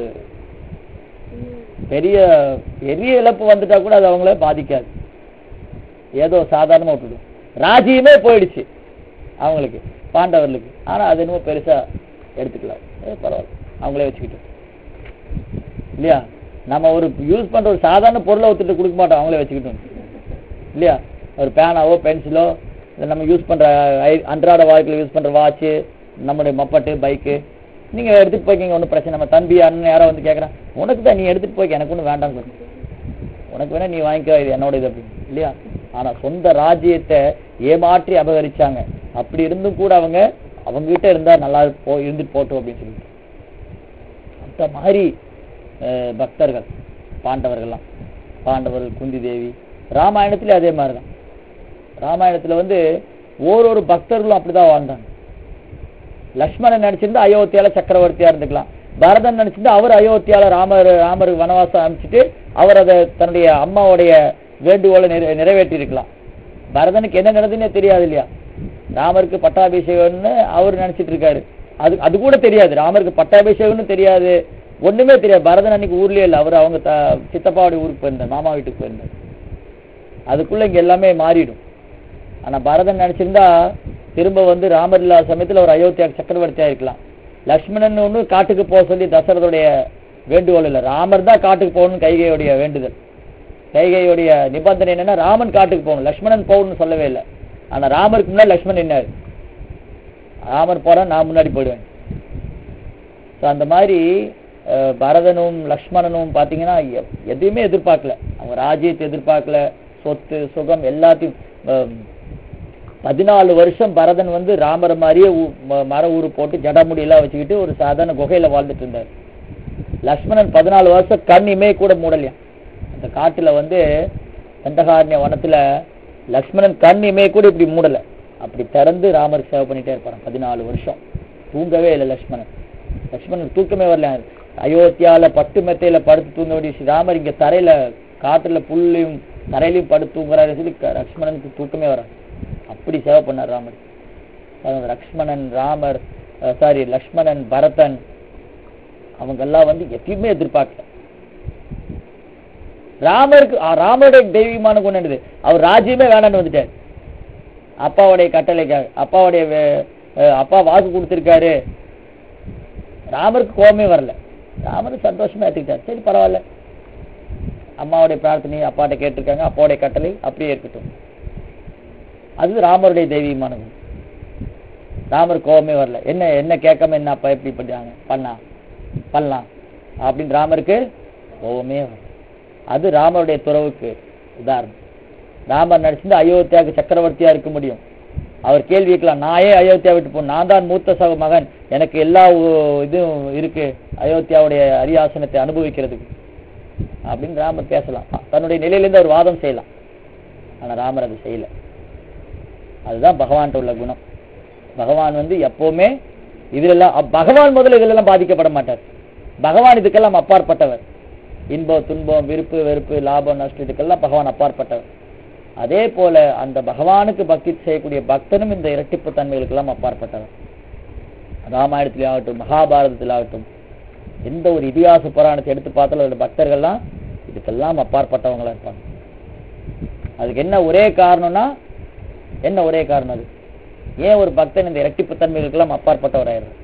பெரிய பெரிய இழப்பு வந்துட்டா கூட அது அவங்கள பாதிக்காது ஏதோ சாதாரணமா விட்டுடும் ராஜ்யமே போயிடுச்சு அவங்களுக்கு பாண்டவர்களுக்கு ஆனா அது என்னமோ பெருசா எடுத்துக்கலாம் ஏ, பரவாயில்ல அவங்களே வச்சுக்கிட்டு இல்லையா நம்ம ஒரு யூஸ் பண்ற ஒரு சாதாரண பொருளை ஒத்துட்டு கொடுக்க மாட்டோம் அவங்களே வச்சுக்கிட்டோம் இல்லையா ஒரு பேனாவோ பென்சிலோ இல்லை நம்ம யூஸ் பண்ற ஐ- அன்றாட வாழ்க்கையில் யூஸ் பண்ற வாட்ச் நம்முடைய மப்பட்டு பைக்கு நீங்க எடுத்துட்டு போய்க்கிங்க ஒன்றும் பிரச்சனை நம்ம தம்பி அண்ணன் யாரோ வந்து கேட்குறான் உனக்கு தான் நீ எடுத்துட்டு போய்க்க எனக்கு ஒன்றும் வேண்டாம் உனக்கு வேணா நீ வாங்கிக்கோ இது என்னோட இது அப்படின்னு இல்லையா ஆனா சொந்த ராஜ்யத்தை ஏமாற்றி அபகரிச்சாங்க அப்படி இருந்தும் கூட அவங்க அவங்க கிட்ட இருந்தா நல்லா போ இருந்துட்டு போட்டோம் அப்படின்னு சொல்லிட்டு அந்த மாதிரி அஹ், பக்தர்கள் பாண்டவர்கள்லாம் பாண்டவர்கள் குந்தி தேவி ராமாயணத்துல அதே மாதிரி தான் ராமாயணத்துல வந்து ஓரொரு பக்தர்களும் அப்படிதான் வாழ்ந்தாங்க லக்ஷ்மணன் நினைச்சிருந்தா அயோத்தியால சக்கரவர்த்தியா இருந்துக்கலாம் பரதன் நினைச்சிருந்தா அவர் அயோத்தியால ராமர் ராமருக்கு வனவாசம் அனுப்பிச்சிட்டு அவர் அதை தன்னுடைய அம்மாவுடைய வேண்டுகோளை நிறை நிறைவேற்றி இருக்கலாம் பரதனுக்கு என்ன நடந்ததுன்னே தெரியாது இல்லையா ராமருக்கு பட்டாபிஷேகம்னு அவர் நினைச்சிட்டு இருக்காரு அது அது கூட தெரியாது ராமருக்கு பட்டாபிஷேகம்னு தெரியாது ஒண்ணுமே தெரியாது பரதன் அன்னைக்கு ஊர்லயே இல்லை அவர் அவங்க த- சித்தப்பாவுடைய ஊருக்கு போயிருந்தார் மாமா வீட்டுக்கு போயிருந்தார் அதுக்குள்ள இங்க எல்லாமே மாறிடும் ஆனா பரதன் நினைச்சிருந்தா திரும்ப வந்து ராமர் இல்லாத சமயத்துல ஒரு அயோத்தியா சக்கரவர்த்தியா இருக்கலாம் லக்ஷ்மணன் ஒண்ணு காட்டுக்கு போக சொல்லி தசரதுடைய வேண்டுகோள் இல்ல ராமர் தான் காட்டுக்கு போகணும்னு கைகையுடைய வேண்டுதல் கைகையுடைய நிபந்தனை என்னன்னா ராமன் காட்டுக்கு போகணும் லக்ஷ்மணன் போகணும்னு சொல்லவே இல்லை ஆனா ராமருக்கு முன்னாடி லக்ஷ்மணன் நின்னாரு ராமர் போறா நான் முன்னாடி போயிடுவேன் ஸோ அந்த மாதிரி அஹ், பரதனும் லக்ஷ்மணனும் பார்த்தீங்கன்னா எ- எதையுமே எதிர்பார்க்கல அவங்க ராஜ்யத்தை எதிர்பார்க்கல சொத்து சுகம் எல்லாத்தையும் அஹ், பதினாலு வருஷம் பரதன் வந்து ராமர் மாதிரியே ஊ- ம- மர ஊரு போட்டு ஜடமுடியெல்லாம் வச்சுக்கிட்டு ஒரு சாதாரண குகையில வாழ்ந்துட்டு இருந்தார் லக்ஷ்மணன் பதினாலு வருஷம் கண் இமைய கூட மூடலையா அந்த காட்டுல வந்து தண்டகாரண்ய வனத்துல லக்ஷ்மணன் கண் இமைய கூட இப்படி மூடல அப்படி திறந்து ராமருக்கு சேவை பண்ணிட்டே இருப்பாராம் பதினாலு வருஷம் தூங்கவே இல்லை லக்ஷ்மணன் லக்ஷ்மணன் தூக்கமே வரல அயோத்தியால பட்டு மெத்தையில படுத்து தூங்க வேண்டிய ஸ்ரீராமர் இங்க தரையில காட்டுல புல்லையும் தரையிலையும் படுத்து தூங்குறாரு சொல்லி க- லக்ஷ்மணனுக்கு தூக்கமே வராது அப்படி சேவை பண்ணார் ராமர் அதாவது லக்ஷ்மணன் ராமர் சாரி லக்ஷ்மணன் பரதன் அவங்க எல்லாம் வந்து எப்பயுமே எதிர்பார்க்கல ராமருக்கு ஆ, ராமருடைய தெய்வீகமான குணம் என்னது அவர் ராஜ்யமே வேணான்னு வந்துட்டார் அப்பாவுடைய கட்டளைக்காக அப்பாவுடைய வே- அஹ், அப்பா வாக்கு கொடுத்திருக்காரு ராமருக்கு கோபமே வரல ராமர் சந்தோஷமா ஏத்துக்கிட்டார் சரி பரவாயில்ல அம்மாவுடைய பிரார்த்தனை அப்பாட்ட கேட்டிருக்காங்க அப்பாவுடைய கட்டளை அப்படியே இருக்கட்டும் அது ராமருடைய தெய்வீகமான குணம் ராமர் கோபமே வரல என்ன என்ன கேட்காம என்ன அப்பா எப்படி பண்ணாங்க பண்ணா பண்ணலாம் அப்படின்னு ராமருக்கு கோபமே வரல அது ராமருடைய துறவுக்கு உதாரணம் ராமர் நடிச்சிருந்து அயோத்தியாவுக்கு சக்கரவர்த்தியா இருக்க முடியும் அவர் கேள்வி கேட்கலாம் நான் ஏன் அயோத்தியா விட்டு போகணும் நான் தான் மூத்த சக மகன் எனக்கு எல்லா உ- இதுவும் இருக்கு அயோத்தியாவுடைய அரியாசனத்தை அனுபவிக்கிறதுக்கு அப்படின்னு ராமர் பேசலாம் தன்னுடைய நிலையிலிருந்து அவர் வாதம் செய்யலாம் ஆனா ராமர் அது செய்யல அதுதான் பகவான்கிட்ட உள்ள குணம் பகவான் வந்து எப்பவுமே இதுலெல்லாம் அப்- பகவான் முதல்ல இதுலெல்லாம் பாதிக்கப்பட மாட்டார் பகவான் இதுக்கெல்லாம் அப்பாற்பட்டவர் இன்பம் துன்பம் விருப்பு வெறுப்பு லாபம் நஷ்டம் இதுக்கெல்லாம் பகவான் அப்பாற்பட்டவர் அதே போல அந்த பகவானுக்கு பக்தி செய்யக்கூடிய பக்தனும் இந்த இரட்டிப்பு தன்மைகளுக்கெல்லாம் அப்பாற்பட்டவர் ராமாயணத்திலே ஆகட்டும் மகாபாரதத்தில் ஆகட்டும் எந்த ஒரு இதிகாச புராணத்தை எடுத்து பார்த்தாலும் அதோட பக்தர்கள்லாம் இதுக்கெல்லாம் அப்பாற்பட்டவங்களா இருப்பாங்க அதுக்கு என்ன ஒரே காரணம்னா என்ன ஒரே காரணம் அது ஏன் ஒரு பக்தன் இந்த இரட்டிப்பு தன்மைகளுக்கெல்லாம் அப்பாற்பட்டவராயிடுறார்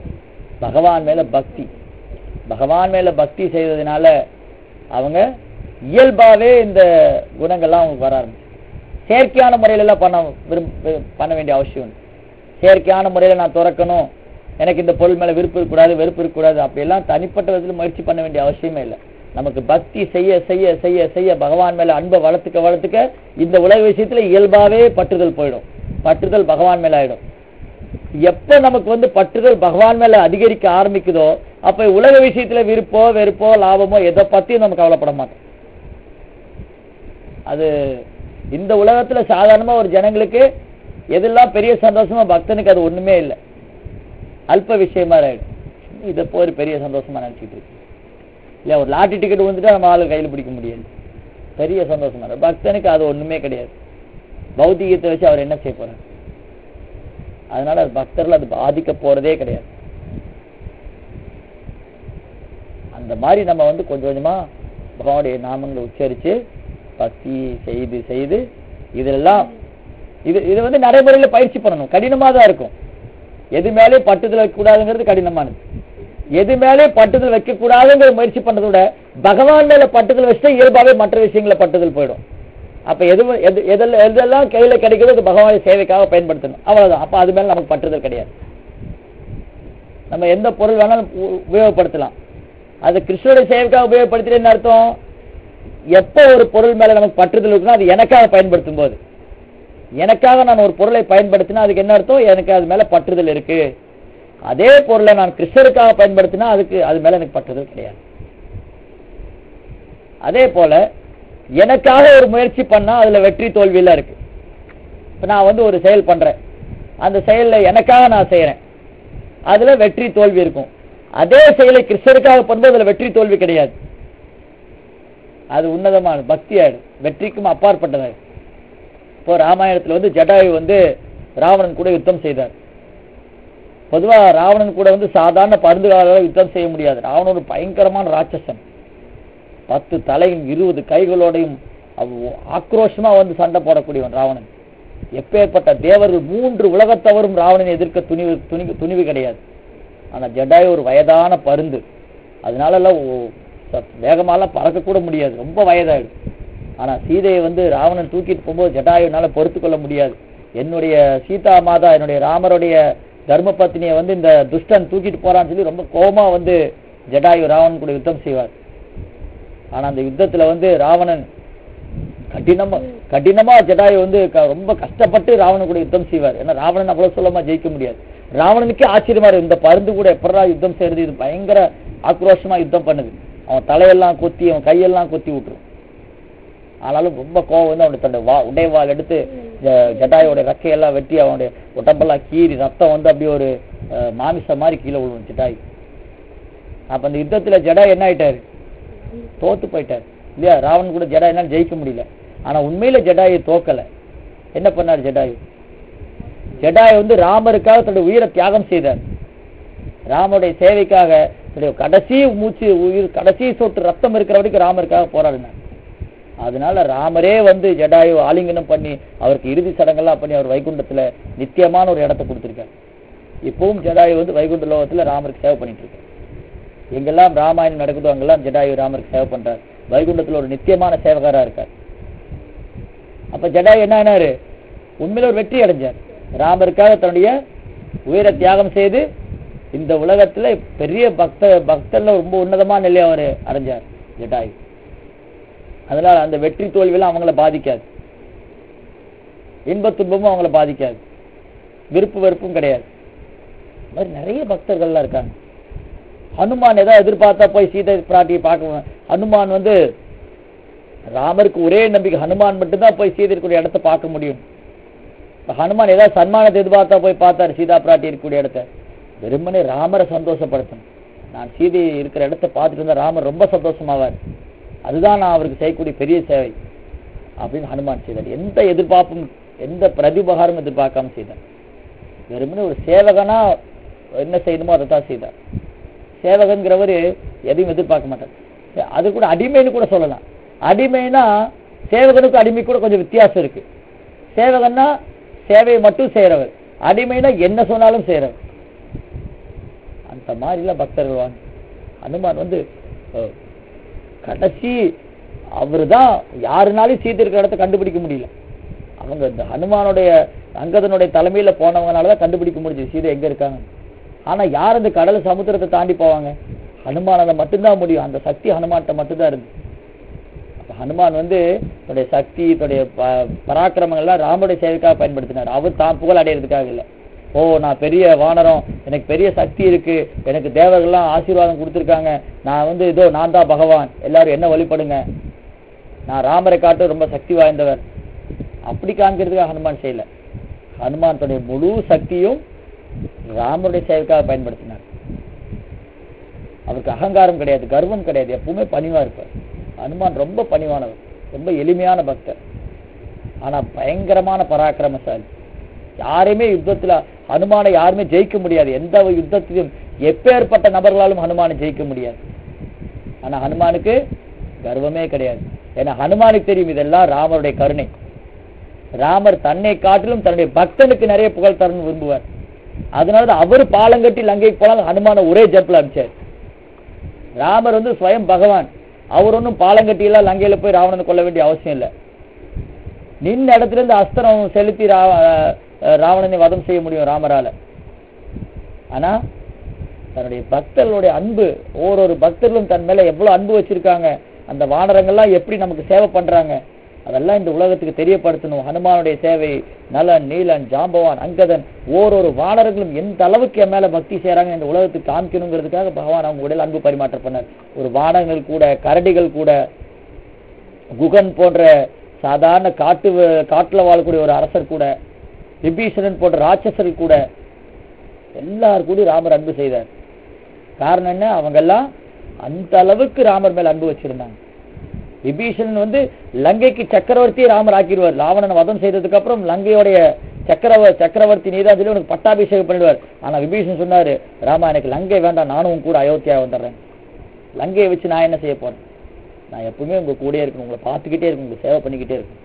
பகவான் மேல பக்தி பகவான் மேல பக்தி செய்ததுனால அவங்க இயல்பாவே இந்த குணங்கள்லாம் அவங்களுக்கு வர ஆரம்பிச்சு செயற்கையான முறையில எல்லாம் பண்ண விரும்ப பண்ண வேண்டிய அவசியம் இல்லை. செயற்கையான முறையில நான் துறக்கணும் எனக்கு இந்த பொருள் மேல விருப்பம் இருக்கக்கூடாது வெறுப்பு இருக்கக்கூடாது அப்படியெல்லாம் தனிப்பட்ட விதத்தில் முயற்சி பண்ண வேண்டிய அவசியமே இல்லை நமக்கு பக்தி செய்ய செய்ய செய்ய செய்ய பகவான் மேல அன்பை வளர்த்துக்க வளர்த்துக்க இந்த உலக விஷயத்துல இயல்பாவே பற்றுதல் போயிடும் பற்றுதல் பகவான் மேல ஆயிடும் எப்ப நமக்கு வந்து பற்றுதல் பகவான் மேல அதிகரிக்க ஆரம்பிக்குதோ அப்ப உலக விஷயத்துல விருப்போ வெறுப்போ லாபமோ எதை பத்தியும் நம்ம கவலைப்பட மாட்டோம் அது இந்த உலகத்துல சாதாரணமா ஒரு ஜனங்களுக்கு எதெல்லாம் பெரிய சந்தோஷமா பக்தனுக்கு அது ஒண்ணுமே இல்லை அல்ப விஷயமா ஆயிடும் இதை போய் ஒரு பெரிய சந்தோஷமா நினைச்சிட்டு இருக்கு இல்ல ஒரு லாட்டரி டிக்கெட் வந்துட்டா நம்ம ஆளு கையில பிடிக்க முடியாது பெரிய சந்தோஷமா இருக்கு பக்தனுக்கு அது ஒண்ணுமே கிடையாது பௌத்திகத்தை வச்சு அவர் என்ன செய்ய போறார் அதனால அது பக்தர்கள் அது பாதிக்க போறதே கிடையாது அந்த மாதிரி நம்ம வந்து கொஞ்சம் கொஞ்சமா பகவானுடைய நாமங்களை உச்சரிச்சு பக்தி செய்து செய்து இதெல்லாம் இது இது வந்து நடைமுறையில பயிற்சி பண்ணணும் கடினமா தான் இருக்கும் எது மேலே பட்டுதல் வைக்கக்கூடாதுங்கிறது கடினமானது எது மேலே பட்டுதல் வைக்கக்கூடாதுங்கிற முயற்சி பண்றதை விட பகவான் மேல பட்டுதல் வச்சுட்டா இயல்பாவே மற்ற விஷயங்கள பட்டுதல் போயிடும் அப்ப எது எது எதெல்லாம் எதெல்லாம் கையில கிடைக்குதோ அது பகவானுடைய சேவைக்காக பயன்படுத்தணும் அவ்வளவுதான் அப்ப அது மேல நமக்கு பட்டுதல் கிடையாது நம்ம எந்த பொருள் வேணாலும் உ- உபயோகப்படுத்தலாம் அது கிருஷ்ணனுடைய சேவைக்காக உபயோகப்படுத்துறேன்னு அர்த்தம் எப்போ ஒரு பொருள் மேல நமக்கு பற்றுதல் இருக்குன்னா அது எனக்காக பயன்படுத்தும் போது எனக்காக நான் ஒரு பொருளை பயன்படுத்தினா அதுக்கு என்ன அர்த்தம் எனக்கு அது மேல பற்றுதல் இருக்கு அதே பொருளை நான் கிருஷ்ணருக்காக பயன்படுத்தினா அதுக்கு அது மேல எனக்கு பற்றுதல் கிடையாது அதே போல எனக்காக ஒரு முயற்சி பண்ணா அதுல வெற்றி தோல்வி எல்லாம் இருக்கு இப்ப நான் வந்து ஒரு செயல் பண்றேன் அந்த செயல்ல எனக்காக நான் செய்யறேன் அதுல வெற்றி தோல்வி இருக்கும் அதே செயலை கிருஷ்ணருக்காக பண்ணும்போது அதுல வெற்றி தோல்வி கிடையாது அது உன்னதமான பக்தி ஆயிடும் வெற்றிக்கும் அப்பாற்பட்டதாயிடும் இப்போ ராமாயணத்துல வந்து ஜடாயு வந்து ராவணன் கூட யுத்தம் செய்தார் பொதுவா ராவணன் கூட வந்து சாதாரண பருந்துகால யுத்தம் செய்ய முடியாது ராவணன் ஒரு பயங்கரமான ராட்சசன் பத்து தலையும் இருபது கைகளோடையும் அவ்- ஆக்ரோஷமா வந்து சண்டை போடக்கூடியவன் ராவணன் எப்பேற்பட்ட தேவர்கள் மூன்று உலகத்தவரும் ராவணனை எதிர்க்க துணிவு துணிவு துணிவு கிடையாது ஆனா ஜடாயு ஒரு வயதான பருந்து அதனால எல்லாம் ஓ- ச- வேகமாலாம் பறக்க கூட முடியாது ரொம்ப வயதாயிடும் ஆனா சீதையை வந்து ராவணன் தூக்கிட்டு போகும்போது ஜடாயுனால பொறுத்து கொள்ள முடியாது என்னுடைய சீதா மாதா என்னுடைய ராமருடைய தர்ம பத்னியை வந்து இந்த துஷ்டன் தூக்கிட்டு போறான்னு சொல்லி ரொம்ப கோபமா வந்து ஜடாயு ராவணன் கூட யுத்தம் செய்வார் ஆனா அந்த யுத்தத்துல வந்து ராவணன் கடினமா கடினமா ஜடாயு வந்து க- ரொம்ப கஷ்டப்பட்டு ராவணன் கூட யுத்தம் செய்வார் ஏன்னா ராவணன் அவ்வளவு சுலமா ஜெயிக்க முடியாது ராவணனுக்கே ஆச்சரியமா இருக்கு இந்த பருந்து கூட எப்படா யுத்தம் செய்யறது இது பயங்கர ஆக்ரோஷமா யுத்தம் பண்ணுது அவன் தலையெல்லாம் கொத்தி அவன் கையெல்லாம் கொத்தி விட்டுரும் ஆனாலும் ரொம்ப கோவம் வந்து அவனுடைய தன்னுடைய வா உடைவாள் எடுத்து ஜ- ஜடாயோட ரெக்கையெல்லாம் வெட்டி அவனுடைய உடம்பெல்லாம் கீறி ரத்தம் வந்து அப்படியே ஒரு அஹ், மாமிசம் மாதிரி கீழே விழுவும் ஜடாய் அப்ப அந்த யுத்தத்துல ஜடாய் என்ன ஆயிட்டாரு தோத்து போயிட்டார் இல்லையா ராவணன் கூட ஜடாயினால ஜெயிக்க முடியல ஆனா உண்மையில ஜடாயு தோக்கல என்ன பண்ணார் ஜடாயு ஜடாய் வந்து ராமருக்காக தன்னுடைய உயிரை தியாகம் செய்தார் ராமருடைய சேவைக்காக தன்னுடைய கடைசி மூச்சு உயிர் கடைசி சொட்டு ரத்தம் இருக்கிற வரைக்கும் ராமருக்காக போராடினார் அதனால ராமரே வந்து ஜடாயு ஆலிங்கனம் பண்ணி அவருக்கு இறுதி சடங்கெல்லாம் பண்ணி அவர் வைகுண்டத்துல நித்தியமான ஒரு இடத்தை கொடுத்திருக்காரு இப்பவும் ஜடாயு வந்து வைகுண்ட லோகத்துல ராமருக்கு சேவை பண்ணிட்டு இருக்காரு எங்கெல்லாம் ராமாயணம் நடக்குதோ அங்கெல்லாம் ஜடாயு ராமருக்கு சேவை பண்றார் வைகுண்டத்துல ஒரு நித்தியமான சேவகரா இருக்கார் அப்ப ஜடாயு என்ன ஆனாரு உண்மையில ஒரு வெற்றி அடைஞ்சார் ராமருக்காக தன்னுடைய உயிரை தியாகம் செய்து இந்த உலகத்துல பெரிய பக்த பக்தர்ல ரொம்ப உன்னதமான நிலையை அவர் அடைஞ்சார் ஜடாயு அதனால அந்த வெற்றி தோல்வியெல்லாம் அவங்கள பாதிக்காது இன்ப துன்பமும் அவங்கள பாதிக்காது விருப்பு வெறுப்பும் கிடையாது இந்த மாதிரி நிறைய பக்தர்கள்லாம் இருக்காங்க ஹனுமான் ஏதாவது எதிர்பார்த்தா போய் சீதை பிராட்டியை பார்க்க ஹனுமான் வந்து ராமருக்கு ஒரே நம்பிக்கை ஹனுமான் மட்டும்தான் போய் சீதை இருக்கக்கூடிய இடத்த பார்க்க முடியும் இப்ப ஹனுமான் ஏதாவது சன்மானத்தை எதிர்பார்த்தா போய் பார்த்தாரு சீதா பிராட்டி இருக்கக்கூடிய இடத்த வெறுமனே ராமரை சந்தோஷப்படுத்தணும் நான் சீதை இருக்கிற இடத்த பார்த்துட்டு இருந்தா ராமர் ரொம்ப சந்தோஷமாவார் அதுதான் நான் அவருக்கு செய்யக்கூடிய பெரிய சேவை அப்படின்னு ஹனுமான் செய்தார் எந்த எதிர்பார்ப்பும் எந்த பிரதிபகாரமும் எதிர்பார்க்காம செய்தார் வெறுமனே ஒரு சேவகனா என்ன செய்யணுமோ அதை தான் செய்தார் சேவகங்கிறவர் எதையும் எதிர்பார்க்க மாட்டார் அது கூட அடிமைன்னு கூட சொல்லலாம் அடிமைனா சேவகனுக்கு அடிமை கூட கொஞ்சம் வித்தியாசம் இருக்கு சேவகன்னா சேவையை மட்டும் செய்யறவர் அடிமைனா என்ன சொன்னாலும் செய்யறவர் அந்த மாதிரிலாம் பக்தர்கள் வாங்க ஹனுமான் வந்து அஹ், கடைசி அவரு தான் யாருனாலும் சீதை இருக்கிற இடத்த கண்டுபிடிக்க முடியல அவங்க இந்த ஹனுமானுடைய அங்கதனுடைய தலைமையில போனவங்கனால தான் கண்டுபிடிக்க முடிஞ்சது சீதை எங்க இருக்காங்க ஆனா யார் அந்த கடல் சமுத்திரத்தை தாண்டி போவாங்க ஹனுமானால மட்டும்தான் முடியும் அந்த சக்தி ஹனுமான்கிட்ட மட்டும்தான் இருந்து அப்ப ஹனுமான் வந்து தன்னுடைய சக்தி தன்னுடைய ப- பராக்கிரமங்கள்லாம் ராமனுடைய சேவைக்காக பயன்படுத்தினார் அவர் தான் புகழ் அடையிறதுக்காக இல்லை ஓ நான் பெரிய வானரம் எனக்கு பெரிய சக்தி இருக்கு எனக்கு தேவர்கள்லாம் ஆசீர்வாதம் கொடுத்துருக்காங்க நான் வந்து இதோ நான் தான் பகவான் எல்லாரும் என்ன வழிபடுங்க நான் ராமரை காட்டு ரொம்ப சக்தி வாய்ந்தவர் அப்படி காமிக்கிறதுக்காக ஹனுமான் செய்யல ஹனுமான் தன்னுடைய முழு சக்தியும் ராமருடைய சேவைக்காக பயன்படுத்தினார் அவருக்கு அகங்காரம் கிடையாது கர்வம் கிடையாது எப்பவுமே பணிவா இருப்பார் ஹனுமான் ரொம்ப பணிவானவர் ரொம்ப எளிமையான பக்தர் ஆனா பயங்கரமான பராக்கிரமசாலி யாரையுமே யுத்தத்துல ஹனுமானை யாருமே ஜெயிக்க முடியாது எந்த ஒரு யுத்தத்திலும் எப்பேற்பட்ட நபர்களாலும் ஹனுமானை ஜெயிக்க முடியாது ஆனா ஹனுமானுக்கு கர்வமே கிடையாது ஏன்னா ஹனுமானுக்கு தெரியும் இதெல்லாம் ராமருடைய கருணை ராமர் தன்னை காட்டிலும் தன்னுடைய பக்தனுக்கு நிறைய புகழ் தரணும் விரும்புவார் அதனாலதான் அவர் பாலங்கட்டி லங்கைக்கு போனாலும் ஹனுமான ஒரே ஜப்ல அமிச்சார் ராமர் வந்து ஸ்வயம் பகவான் அவர் ஒன்றும் பாலங்கட்டி எல்லாம் லங்கையில போய் ராவணனை கொல்ல வேண்டிய அவசியம் இல்லை நின்ன இடத்துல இருந்து அஸ்திரம் செலுத்தி ரா- அஹ் ராவணனை வதம் செய்ய முடியும் ராமரால ஆனா தன்னுடைய பக்தர்களுடைய அன்பு ஒவ்வொரு பக்தர்களும் தன் மேல எவ்வளவு அன்பு வச்சிருக்காங்க அந்த வானரங்கள்லாம் எப்படி நமக்கு சேவை பண்றாங்க அதெல்லாம் இந்த உலகத்துக்கு தெரியப்படுத்தணும் ஹனுமானுடைய சேவை நலன் நீலன் ஜாம்பவான் அங்கதன் ஓரொரு வானரங்களும் எந்த அளவுக்கு என் மேல பக்தி செய்றாங்க இந்த உலகத்துக்கு காமிக்கணுங்கிறதுக்காக பகவான் அவங்க உடல் அன்பு பரிமாற்றம் பண்ணார் ஒரு வானங்கள் கூட கரடிகள் கூட குகன் போன்ற சாதாரண காட்டு வ- காட்டுல வாழக்கூடிய ஒரு அரசர் கூட விபீஷணன் போன்ற ராட்சசர்கள் கூட எல்லார் கூட ராமர் அன்பு செய்தார் காரணம் என்ன அவங்க எல்லாம் அந்த அளவுக்கு ராமர் மேல அன்பு வச்சிருந்தாங்க விபீஷணன் வந்து லங்கைக்கு சக்கரவர்த்தியை ராமர் ஆக்கிடுவார் ராவணனை வதம் செய்ததுக்கு அப்புறம் லங்கையோடைய சக்கரவ சக்கரவர்த்தி நீதான் சொல்லி உனக்கு பட்டாபிஷேகம் பண்ணிடுவார் ஆனா விபீஷணன் சொன்னாரு ராமா எனக்கு லங்கை வேண்டாம் நானும் உன் கூட அயோத்தியா வந்துடுறேன் லங்கையை வச்சு நான் என்ன செய்ய போறேன் நான் எப்பவுமே உங்க கூடயே இருக்கணும் உங்களை பார்த்துக்கிட்டே இருக்கணும் உங்களை சேவை பண்ணிக்கிட்டே இருக்கணும்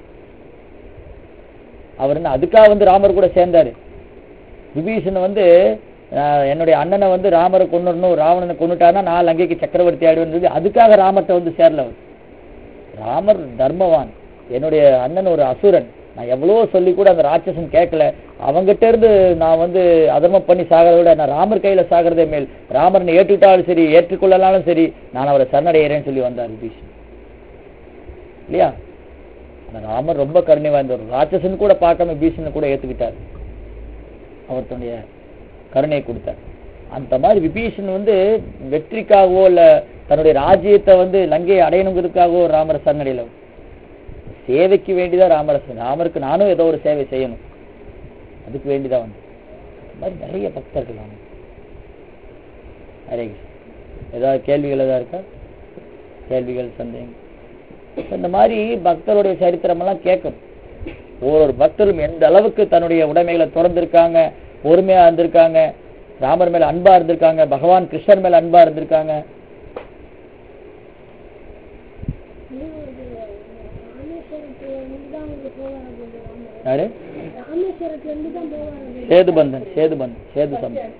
அவர் என்ன அதுக்காக வந்து ராமர் கூட சேர்ந்தாரு விபீஷணன் வந்து ஆஹ், என்னுடைய அண்ணனை வந்து ராமரை கொண்டுடணும் ராவணனை கொண்டுட்டாருன்னா நான் லங்கைக்கு சக்கரவர்த்தி ஆயிடுவேன்னு சொல்லி அதுக்காக ராமர்ட்ட வந்து சேரல அவர் ராமர் தர்மவான் என்னுடைய அண்ணன் ஒரு அசுரன் நான் எவ்வளவோ சொல்லி கூட அந்த ராட்சசன் கேட்கல அவங்கிட்ட இருந்து நான் வந்து அதர்மம் பண்ணி சாகிறத விட நான் ராமர் கையில சாகிறதே மேல் ராமரனை ஏற்றுக்கிட்டாலும் சரி ஏற்றுக்கொள்ளலாலும் சரி நான் அவரை சரணடைகிறேன்னு சொல்லி வந்தார் விபீஷன் இல்லையா ஆனா ராமர் ரொம்ப கருணை வாய்ந்தவர் ராட்சசன் கூட பார்க்காம பீஷனை கூட ஏத்துக்கிட்டார் அவர் தன்னுடைய கருணையை கொடுத்தார் அந்த மாதிரி விபீஷன் வந்து வெற்றிக்காகவோ இல்ல தன்னுடைய ராஜ்யத்தை வந்து லங்கையை அடையணுங்கிறதுக்காகவோ ராமர சரணடையில சேவைக்கு வேண்டிதான் ராமரசன் ராமருக்கு நானும் ஏதோ ஒரு சேவை செய்யணும் அதுக்கு வேண்டிதான் வந்து அந்த மாதிரி நிறைய பக்தர்கள் அவங்க ஹரே கிருஷ்ணா. ஏதாவது கேள்விகள் ஏதாவது இருக்கா கேள்விகள் சந்தேகம் இந்த மாதிரி பக்தருடைய சரித்திரம் எல்லாம் கேட்கணும் ஒவ்வொரு பக்தரும் எந்த அளவுக்கு தன்னுடைய உடைமைகளை திறந்திருக்காங்க பொறுமையா இருந்திருக்காங்க ராமர் மேல அன்பா இருந்திருக்காங்க பகவான் கிருஷ்ணர் மேல அன்பா இருந்திருக்காங்க ராமேஸ்வரத்துல இருந்து தான் அவங்க போவாங்க போல ராமர். யாரு ராமேஸ்வரத்துல இருந்து தான் போவாங்க சேதுபந்தன் சேதுபந்தன் சேது சம்பந்தன்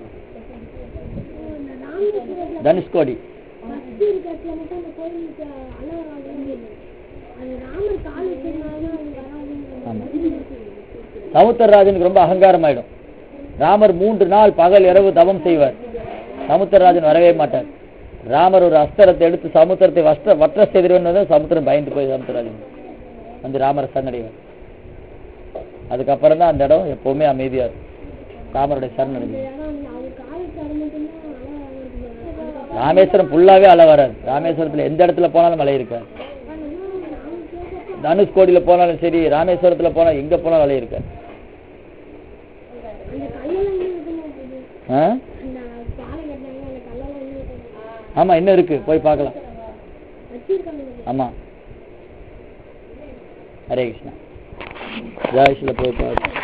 இந்த ராமேஸ்வரத்துல தனுஷ்கோடி பக்தி இருக்கிறதுல மட்டும் அந்த கோயிலுக்கு அழகாக அது ராமர் கால் வச்சிருந்தாலும் அது வராதுன்னு சமுத்திரராஜனுக்கு ரொம்ப அகங்காரம் ஆயிடும் ராமர் மூன்று நாள் பகல் இரவு தவம் செய்வார் சமுத்திரராஜன் வரவே மாட்டார் ராமர் ஒரு அஸ்திரத்தை எடுத்து சமுத்திரத்தை வஸ்த வற்ற செய்திருவன் சமுத்திரம் பயந்து போய் சமுத்திரராஜன் வந்து ராமரை சரணடைவார் அதுக்கப்புறம் தான் அந்த இடம் எப்பவுமே அமைதியா இருக்கும் ராமருடைய சரணடைவு இடம் அவர் காலுக்கு அது மட்டும்தான் அழகாக இருக்கு ராமேஸ்வரம் ஃபுல்லாவே அலை வராது ராமேஸ்வரத்துல எந்த இடத்துல போனாலும் மழை இருக்காது தனுஷ்கோடியில போனாலும் சரி ராமேஸ்வரத்துல போனா எங்க போனாலும் அலை இருக்காது அந்த கல்லெல்லாம் இன்னும் இருக்குமா போகுது ஆ? அந்த பாறை கட்டினாங்க அந்த கல்லெல்லாம் இன்னும் இருக்கு. ஆமா இன்னும் இருக்கு போய் பார்க்கலாம் வச்சிருக்காங்க ஆமா ஹரே கிருஷ்ணா ஜாய்ஸ்ல போய் பாரு